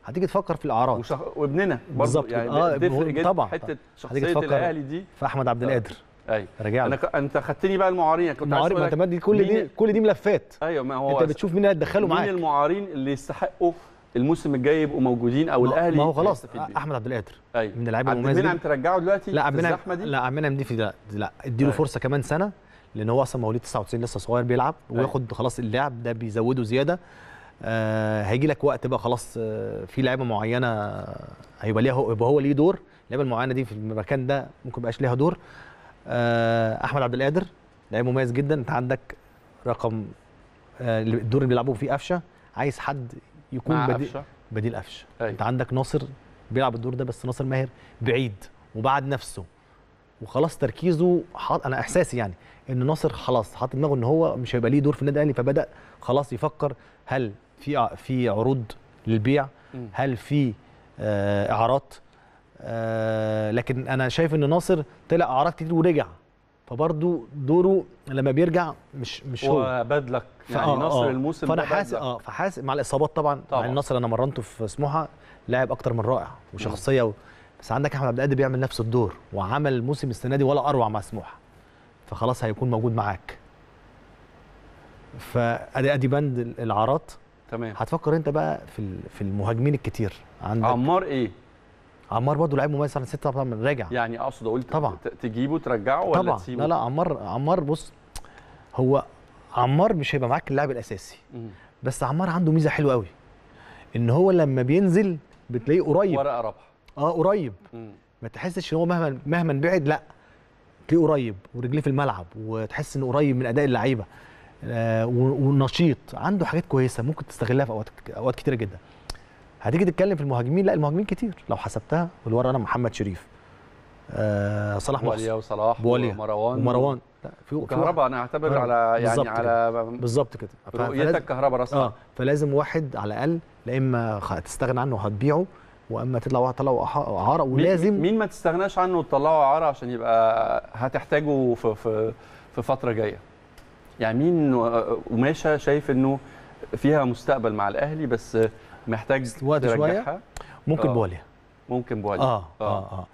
هتيجي تفكر في الاعراض وشخ... وابننا برضه بالظبط يعني آه، تفرق هو- جدا طبعاً، حته طبعاً. شخصيه هتيجي تفكر الاهلي دي في احمد عبد القادر ايوه راجع انا لك ك... انت خدتني بقى المعارين كنت عايز معارف ما أقول انت لك مدي كل دي مين- كل دي ملفات ايوه ما هو انت بتشوف مين اللي هتدخله مين معاك المعارين اللي يستحقوا الموسم الجاي يبقوا موجودين او ما- الاهلي ما هو خلاص هيستفيد بيه. احمد عبد القادر ايوه من اللعيبه عبد المميزه المنعم جدا. ترجعه دلوقتي لا في عبد المنعم الزحمه دي لا عبد المنعم دي في لا, لا اديله أيوة. فرصه كمان سنه لان هو اصلا مواليد 99 لسه صغير بيلعب وياخد خلاص اللعب ده بيزوده زياده آه هيجي لك وقت بقى خلاص آه في لعيبه معينه هيبقى ليها هو يبقى هو ليه دور اللعيبه المعينه دي في المكان ده ممكن ما يبقاش ليها دور آه احمد عبد القادر لعيب مميز جدا انت عندك رقم آه اللي- الدور اللي بيلعبوا فيه قفشه عايز حد يكون مع بديل قفشه بديل قفشه أيوة. انت عندك ناصر بيلعب الدور ده بس ناصر ماهر بعيد وبعد نفسه وخلاص تركيزه حاط انا احساسي يعني ان ناصر خلاص حاطط دماغه ان هو مش هيبقى ليه دور في النادي الاهلي فبدا خلاص يفكر هل في ع- في عروض للبيع مم. هل في آه اعارات آه لكن انا شايف ان ناصر طلع اعارات كتير ورجع فبرضه دوره لما بيرجع مش مش هو وبدلك يعني فآه، نصر آه. الموسم فانا ده حاسس بدلك. اه فحاسس مع الاصابات طبعا طبعاً. طبعا النصر انا مرنته في سموحه لاعب اكتر من رائع وشخصيه و... بس عندك احمد عبد القادر بيعمل نفس الدور وعمل الموسم السنه دي ولا اروع مع سموحه فخلاص هيكون موجود معاك فادي ادي بند الاعارات تمام هتفكر انت بقى في ال- في المهاجمين الكتير عندك عمار ايه عمار برضه لعيب مميز سنه 6 طبعا راجع يعني اقصد اقول ت- طبعاً. ت- تجيبه ترجعه ولا طبعا تسيبه لا لا عمار عمار بص هو عمار مش هيبقى معاك اللاعب الاساسي مم. بس عمار عنده ميزه حلوه قوي ان هو لما بينزل بتلاقيه قريب ورقه رابحه اه قريب مم. ما تحسش ان هو مهما مهما بعد لا تلاقيه قريب ورجليه في الملعب وتحس انه قريب من اداء اللعيبه آه و- ونشيط عنده حاجات كويسه ممكن تستغلها في اوقات اوقات كتيره جدا هتيجي تتكلم في المهاجمين لا المهاجمين كتير لو حسبتها والورا انا محمد شريف آه صلاح بواليا محسن وصلاح بواليا ومروان ومروان لا في في وكهرباء انا اعتبر كهربا. على يعني بالظبط على بالظبط كده ف- فلازم- رؤيتك كهرباء راس اه فلازم واحد على الاقل لا اما خ- هتستغنى عنه وهتبيعه واما تطلع واحد طلع اعاره مين- ولازم مين ما تستغناش عنه وتطلعه اعاره عشان يبقى هتحتاجه في في في فتره جايه يعني مين و- قماشه شايف انه فيها مستقبل مع الاهلي بس محتاج وقت شوية؟ ترجعها ممكن آه. بواليا ممكن بواليا اه اه اه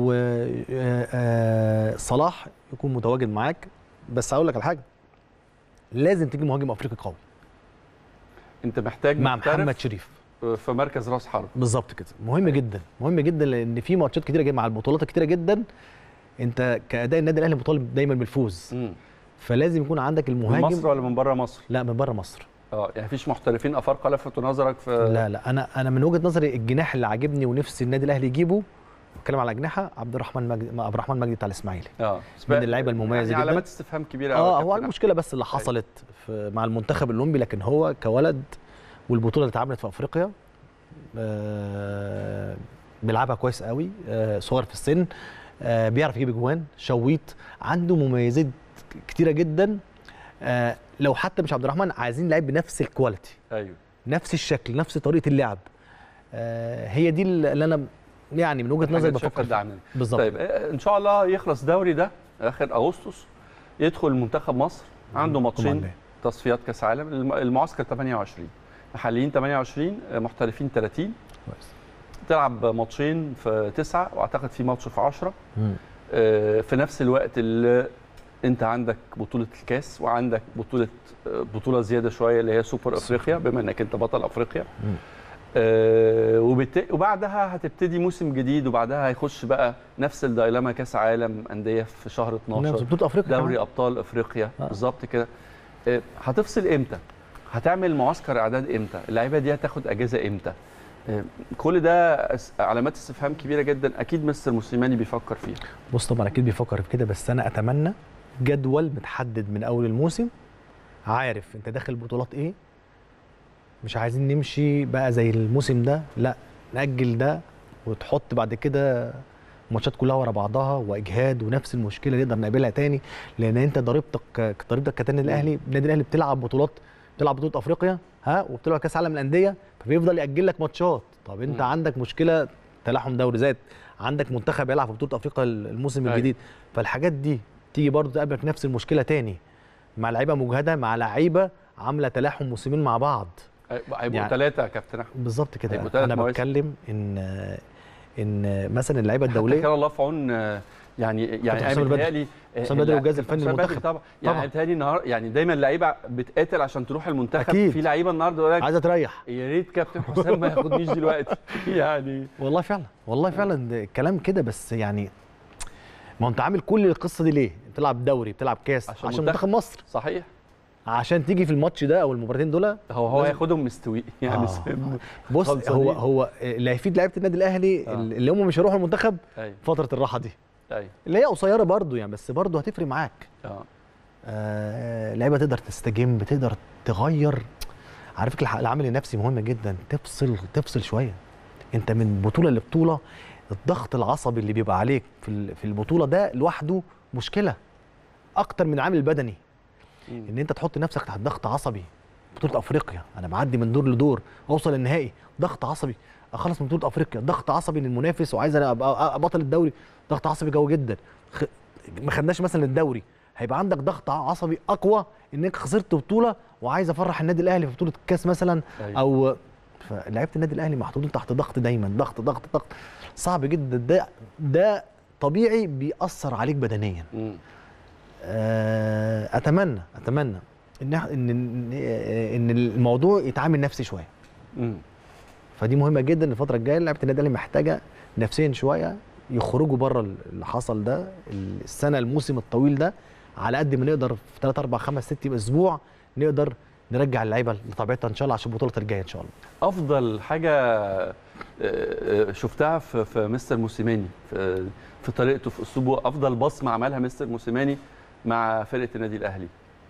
وصلاح يكون متواجد معاك بس هقول لك على حاجه لازم تيجي مهاجم افريقي قوي انت محتاج مع محترف محمد شريف في مركز راس حرب بالظبط كده مهم جدا مهم جدا لان في ماتشات كتيره جدا مع البطولات كتيره جدا انت كاداء النادي الاهلي مطالب دايما بالفوز مم. فلازم يكون عندك من المهاجم مصر ولا من بره مصر لا من بره مصر اه يعني مفيش محترفين افارقه لفتوا نظرك في لا لا انا انا من وجهه نظري الجناح اللي عاجبني ونفسي النادي الاهلي يجيبه بتكلم على اجنحه عبد الرحمن مجدي عبد الرحمن مجدي بتاع الاسماعيلي اه من اللعيبه المميزة يعني جدا. علامات استفهام كبيره قوي اه هو عنده مشكله بس اللي حصلت في مع المنتخب الاولمبي لكن هو كولد والبطوله اللي اتعملت في افريقيا آه بيلعبها كويس قوي آه صغير في السن آه بيعرف يجيب اجوان شويط عنده مميزات كتيره جدا آه لو حتى مش عبد الرحمن عايزين لعيب بنفس الكواليتي ايوه نفس الشكل نفس طريقه اللعب آه هي دي اللي انا يعني من وجهه نظري حاجة شايفها بفكر فيها. دعمنا. بالظبط طيب آه، ان شاء الله يخلص دوري ده اخر اغسطس يدخل منتخب مصر عنده ماتشين طبعاً. تصفيات كاس عالم الم- المعسكر 28 محليين 28 آه، محترفين 30 كويس تلعب ماتشين في تسعة واعتقد في ماتش في 10 مم. آه، في نفس الوقت اللي انت عندك بطوله الكاس وعندك بطوله آه، بطوله زياده شويه اللي هي سوبر افريقيا بما انك انت بطل افريقيا مم. آه، وبت... وبعدها هتبتدي موسم جديد وبعدها هيخش بقى نفس الدايلاما كاس عالم انديه في شهر 12 بطوله افريقيا دوري كمان. ابطال افريقيا آه. بالظبط كده آه، هتفصل امتى هتعمل معسكر اعداد امتى اللعيبه دي هتاخد اجازه امتى آه، كل ده أس- علامات استفهام كبيره جدا اكيد مستر موسيماني بيفكر فيها بص طبعا اكيد بيفكر في كده بس انا اتمنى جدول متحدد من اول الموسم عارف انت داخل بطولات ايه مش عايزين نمشي بقى زي الموسم ده لا نأجل ده وتحط بعد كده الماتشات كلها ورا بعضها واجهاد ونفس المشكله نقدر نقابلها تاني لان انت ضريبتك ضريبتك كنادي الاهلي النادي الاهلي بتلعب بطولات بتلعب بطوله افريقيا ها وبتلعب كاس عالم الانديه فبيفضل ياجل لك ماتشات طب انت مم. عندك مشكله تلاحم دوري زاد عندك منتخب يلعب في بطوله افريقيا الموسم أيوة. الجديد فالحاجات دي تيجي برضه تقابلك نفس المشكله تاني مع لعيبه مجهده مع لعيبه عامله تلاحم موسمين مع بعض هيبقوا هيبقوا يعني- ثلاثه يا كابتن احمد بالظبط كده هيبقوا تلات انا مواسم. بتكلم ان ان مثلا اللعيبه حتى الدوليه كان الله في عون آه، يعني يعني حسام انا البدري. بيتهيألي آه، حسام البدري الل- والجهاز الفني حسام البدري المنتخب. طبعا يعني طبعا. بيتهيألي النهارده يعني دايما اللعيبه بتقاتل عشان تروح المنتخب أكيد. في لعيبه النهارده يقول لك عايزه تريح يا ريت كابتن حسام ما ياخدنيش دلوقتي يعني والله فعلا والله فعلا ده كلام كده بس يعني ما هو انت عامل كل القصه دي ليه؟ بتلعب دوري بتلعب كاس عشان عشان, منتخب. منتخب مصر صحيح عشان تيجي في الماتش ده او المباراتين دول هو هو لازم- ياخدهم مستوي يعني آه. سيبهم. بص خلصانين. هو هو اللي هيفيد لعيبه النادي الاهلي آه. اللي هم مش هيروحوا المنتخب ايوه فتره الراحه دي ايوه اللي هي قصيره برضو يعني بس برضو هتفرق معاك اه آه لعيبه تقدر تستجم تقدر تغير على فكره الح- العامل النفسي مهم جدا تفصل تفصل شويه انت من بطوله لبطوله الضغط العصبي اللي بيبقى عليك في ال- في البطوله ده لوحده مشكله اكتر من العامل البدني مم. ان انت تحط نفسك تحت ضغط عصبي بطوله افريقيا انا بعدي من دور لدور اوصل النهائي ضغط عصبي اخلص من بطوله افريقيا ضغط عصبي للمنافس وعايز انا ابقى أبقى بطل الدوري ضغط عصبي قوي جدا خ... ما خدناش مثلا الدوري هيبقى عندك ضغط عصبي اقوى انك خسرت بطوله وعايز افرح النادي الاهلي في بطوله الكاس مثلا أيوة. او فلعيبه النادي الاهلي محطوطين تحت ضغط دايما ضغط ضغط ضغط صعب جدا ده ده طبيعي بيأثر عليك بدنيا مم. آه، اتمنى اتمنى ان إح- ان ان إن الموضوع يتعامل نفسي شويه مم. فدي مهمه جدا الفتره الجايه لعيبه النادي الاهلي محتاجه نفسيا شويه يخرجوا بره اللي حصل ده السنه الموسم الطويل ده على قد ما نقدر في 3 4 5 6 اسبوع نقدر نرجع اللعيبه لطبيعتها ان شاء الله عشان البطوله الجايه ان شاء الله افضل حاجه آه، آه، شفتها في في مستر موسيماني في في طريقته في اسلوبه افضل بصمه عملها مستر موسيماني مع فرقه النادي الاهلي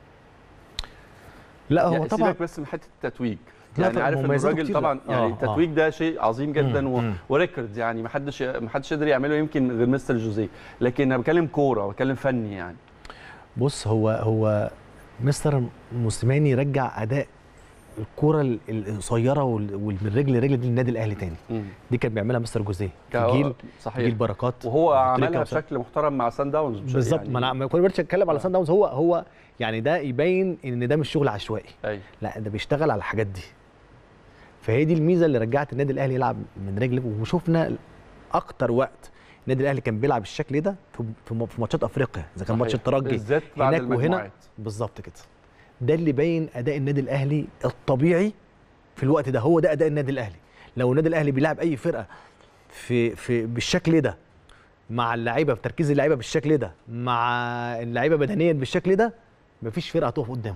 لا هو يعني طبعا سيبك بس من حته التتويج لا يعني طبعاً عارف ان مميزاته الراجل كتير. طبعا يعني آه، آه. التتويج ده شيء عظيم جدا مم، و... مم. وريكورد يعني ما حدش ما حدش قدر يعمله يمكن غير مستر جوزيه لكن انا بتكلم كوره بتكلم فني يعني بص هو هو مستر موسيماني رجع اداء الكره ال- القصيره وال- ومن رجل لرجل دي للنادي الاهلي تاني مم. دي كان بيعملها مستر جوزيه في كا- جيل صحيح جيل بركات وهو وتريكة عملها وسام. بشكل محترم مع سان داونز مش بالظبط يعني- ما انا ما كنت اتكلم على آه. سان داونز هو هو يعني ده يبين ان ده مش شغل عشوائي ايوه لا ده بيشتغل على الحاجات دي فهي دي الميزه اللي رجعت النادي الاهلي يلعب من رجل وشفنا اكتر وقت النادي الاهلي كان بيلعب الشكل ده في في في ماتشات افريقيا اذا كان ماتش صحيح. الترجي بالذات بعد هناك وهنا المجموعات بالظبط كده ده اللي باين اداء النادي الاهلي الطبيعي في الوقت ده هو ده اداء النادي الاهلي لو النادي الاهلي بيلعب اي فرقه في في بالشكل ده مع اللعيبه بتركيز اللعيبه بالشكل ده مع اللعيبه بدنيا بالشكل ده مفيش فرقه هتقف قدامه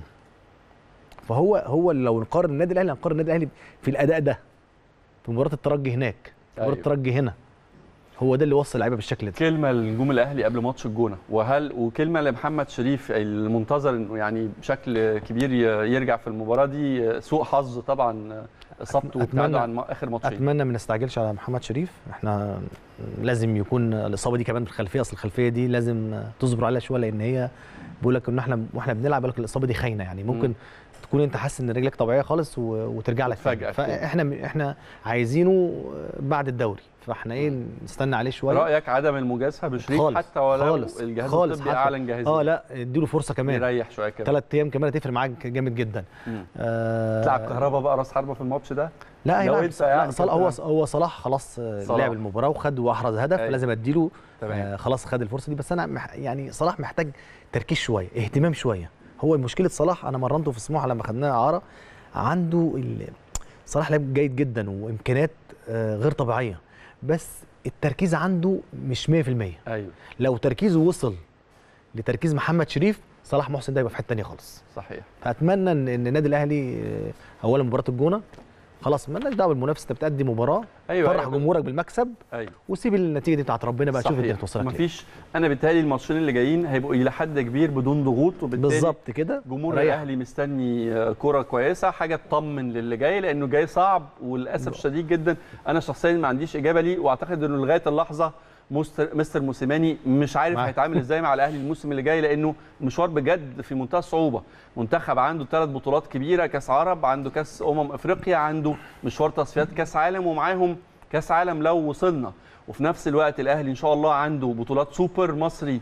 فهو هو لو نقارن النادي الاهلي هنقارن النادي الاهلي في الاداء ده في مباراه الترجي هناك في مباراه أيوة. الترجي هنا هو ده اللي وصل اللعيبه بالشكل ده كلمه لنجوم الاهلي قبل ماتش الجونه وهل وكلمه لمحمد شريف المنتظر انه يعني بشكل كبير ي- يرجع في المباراه دي سوء حظ طبعا اصابته وابتعاده أتمنى- عن ما- اخر ماتشين اتمنى ما نستعجلش على محمد شريف احنا لازم يكون الاصابه دي كمان في الخلفيه اصل الخلفيه دي لازم تصبر عليها شويه لان هي بيقول لك ان احنا واحنا بنلعب بيقول لك الاصابه دي خاينه يعني ممكن مم. تكون انت حاسس ان رجلك طبيعيه خالص و... وترجع لك تاني. وتفاجئك فاحنا احنا عايزينه بعد الدوري فاحنا ايه نستنى عليه شويه رايك عدم المجازفه بشريف خالص، حتى ولو خالص، الجهاز خالص الطبي حتى. اعلن جاهزيه اه لا اديله فرصه كمان يريح شويه كده ثلاث ايام كمان هتفرق معاك جامد جدا مم. آه تلعب كهربا بقى راس حربه في الماتش ده لا لو هيلعب انت يعني لا صلاح هو كنت- هو صلاح خلاص آه، صلاح. لعب المباراه وخد واحرز هدف أيوة. فلازم اديله تمام آه خلاص خد الفرصه دي بس انا مح يعني صلاح محتاج تركيز شويه اهتمام شويه هو مشكله صلاح انا مرنته في سموحه لما خدناه اعاره عنده ال... صلاح لعيب جيد جدا وامكانيات آه غير طبيعيه بس التركيز عنده مش 100% ايوه لو تركيزه وصل لتركيز محمد شريف صلاح محسن ده يبقى في حته ثانيه خالص صحيح فاتمنى ان ان النادي الاهلي آه، اولا مباراه الجونه خلاص مالناش دعوه بالمنافس انت بتأدي مباراه ايوه فرح أيوة. جمهورك بالمكسب ايوه وسيب النتيجه دي بتاعت ربنا بقى شوف الدنيا توصلك ليه مفيش انا بالتالي الماتشين اللي جايين هيبقوا الى حد كبير بدون ضغوط وبالتالي بالظبط كده جمهور ريح. الاهلي مستني آه، كرة كويسه حاجه تطمن للي جاي لانه جاي صعب وللاسف الشديد جدا انا شخصيا ما عنديش اجابه ليه واعتقد انه لغايه اللحظه مستر مستر موسيماني مش عارف معاك. هيتعامل ازاي مع الاهلي الموسم اللي جاي لانه مشوار بجد في منتهى الصعوبه منتخب عنده ثلاث بطولات كبيره كاس عرب عنده كاس امم افريقيا عنده مشوار تصفيات كاس عالم ومعاهم كاس عالم لو وصلنا وفي نفس الوقت الاهلي ان شاء الله عنده بطولات سوبر مصري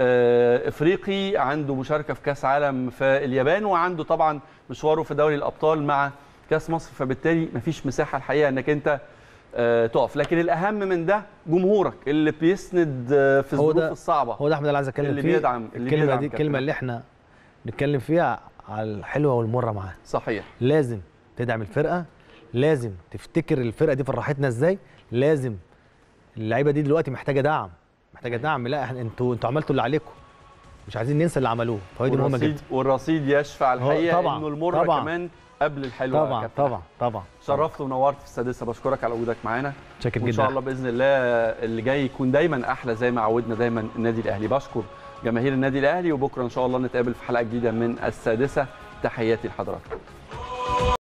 آه، افريقي عنده مشاركه في كاس عالم في اليابان وعنده طبعا مشواره في دوري الابطال مع كاس مصر فبالتالي مفيش مساحه الحقيقه انك انت آه، تقف لكن الاهم من ده جمهورك اللي بيسند آه، في هو الظروف ده- الصعبه هو ده احمد اللي عايز اتكلم اللي فيه بيدعم- اللي الكلمه بيدعم دي كابتن الكلمه اللي احنا نتكلم فيها على الحلوه والمره معاه صحيح لازم تدعم الفرقه لازم تفتكر الفرقه دي فرحتنا ازاي لازم اللعيبه دي دلوقتي محتاجه دعم محتاجه دعم لا احنا انتوا انتوا عملتوا اللي عليكم مش عايزين ننسى اللي عملوه فهي دي مهمه والرصيد جدا والرصيد يشفع الحقيقه طبعاً، انه المره طبعاً. كمان قبل الحلوه يا طبعا كابتن. طبعا طبعا شرفت ونورت في السادسه بشكرك على وجودك معانا شاكر وان جدا شاء الله باذن الله اللي جاي يكون دايما احلى زي ما عودنا دايما النادي الاهلي بشكر جماهير النادي الاهلي وبكره ان شاء الله نتقابل في حلقه جديده من السادسه تحياتي لحضراتكم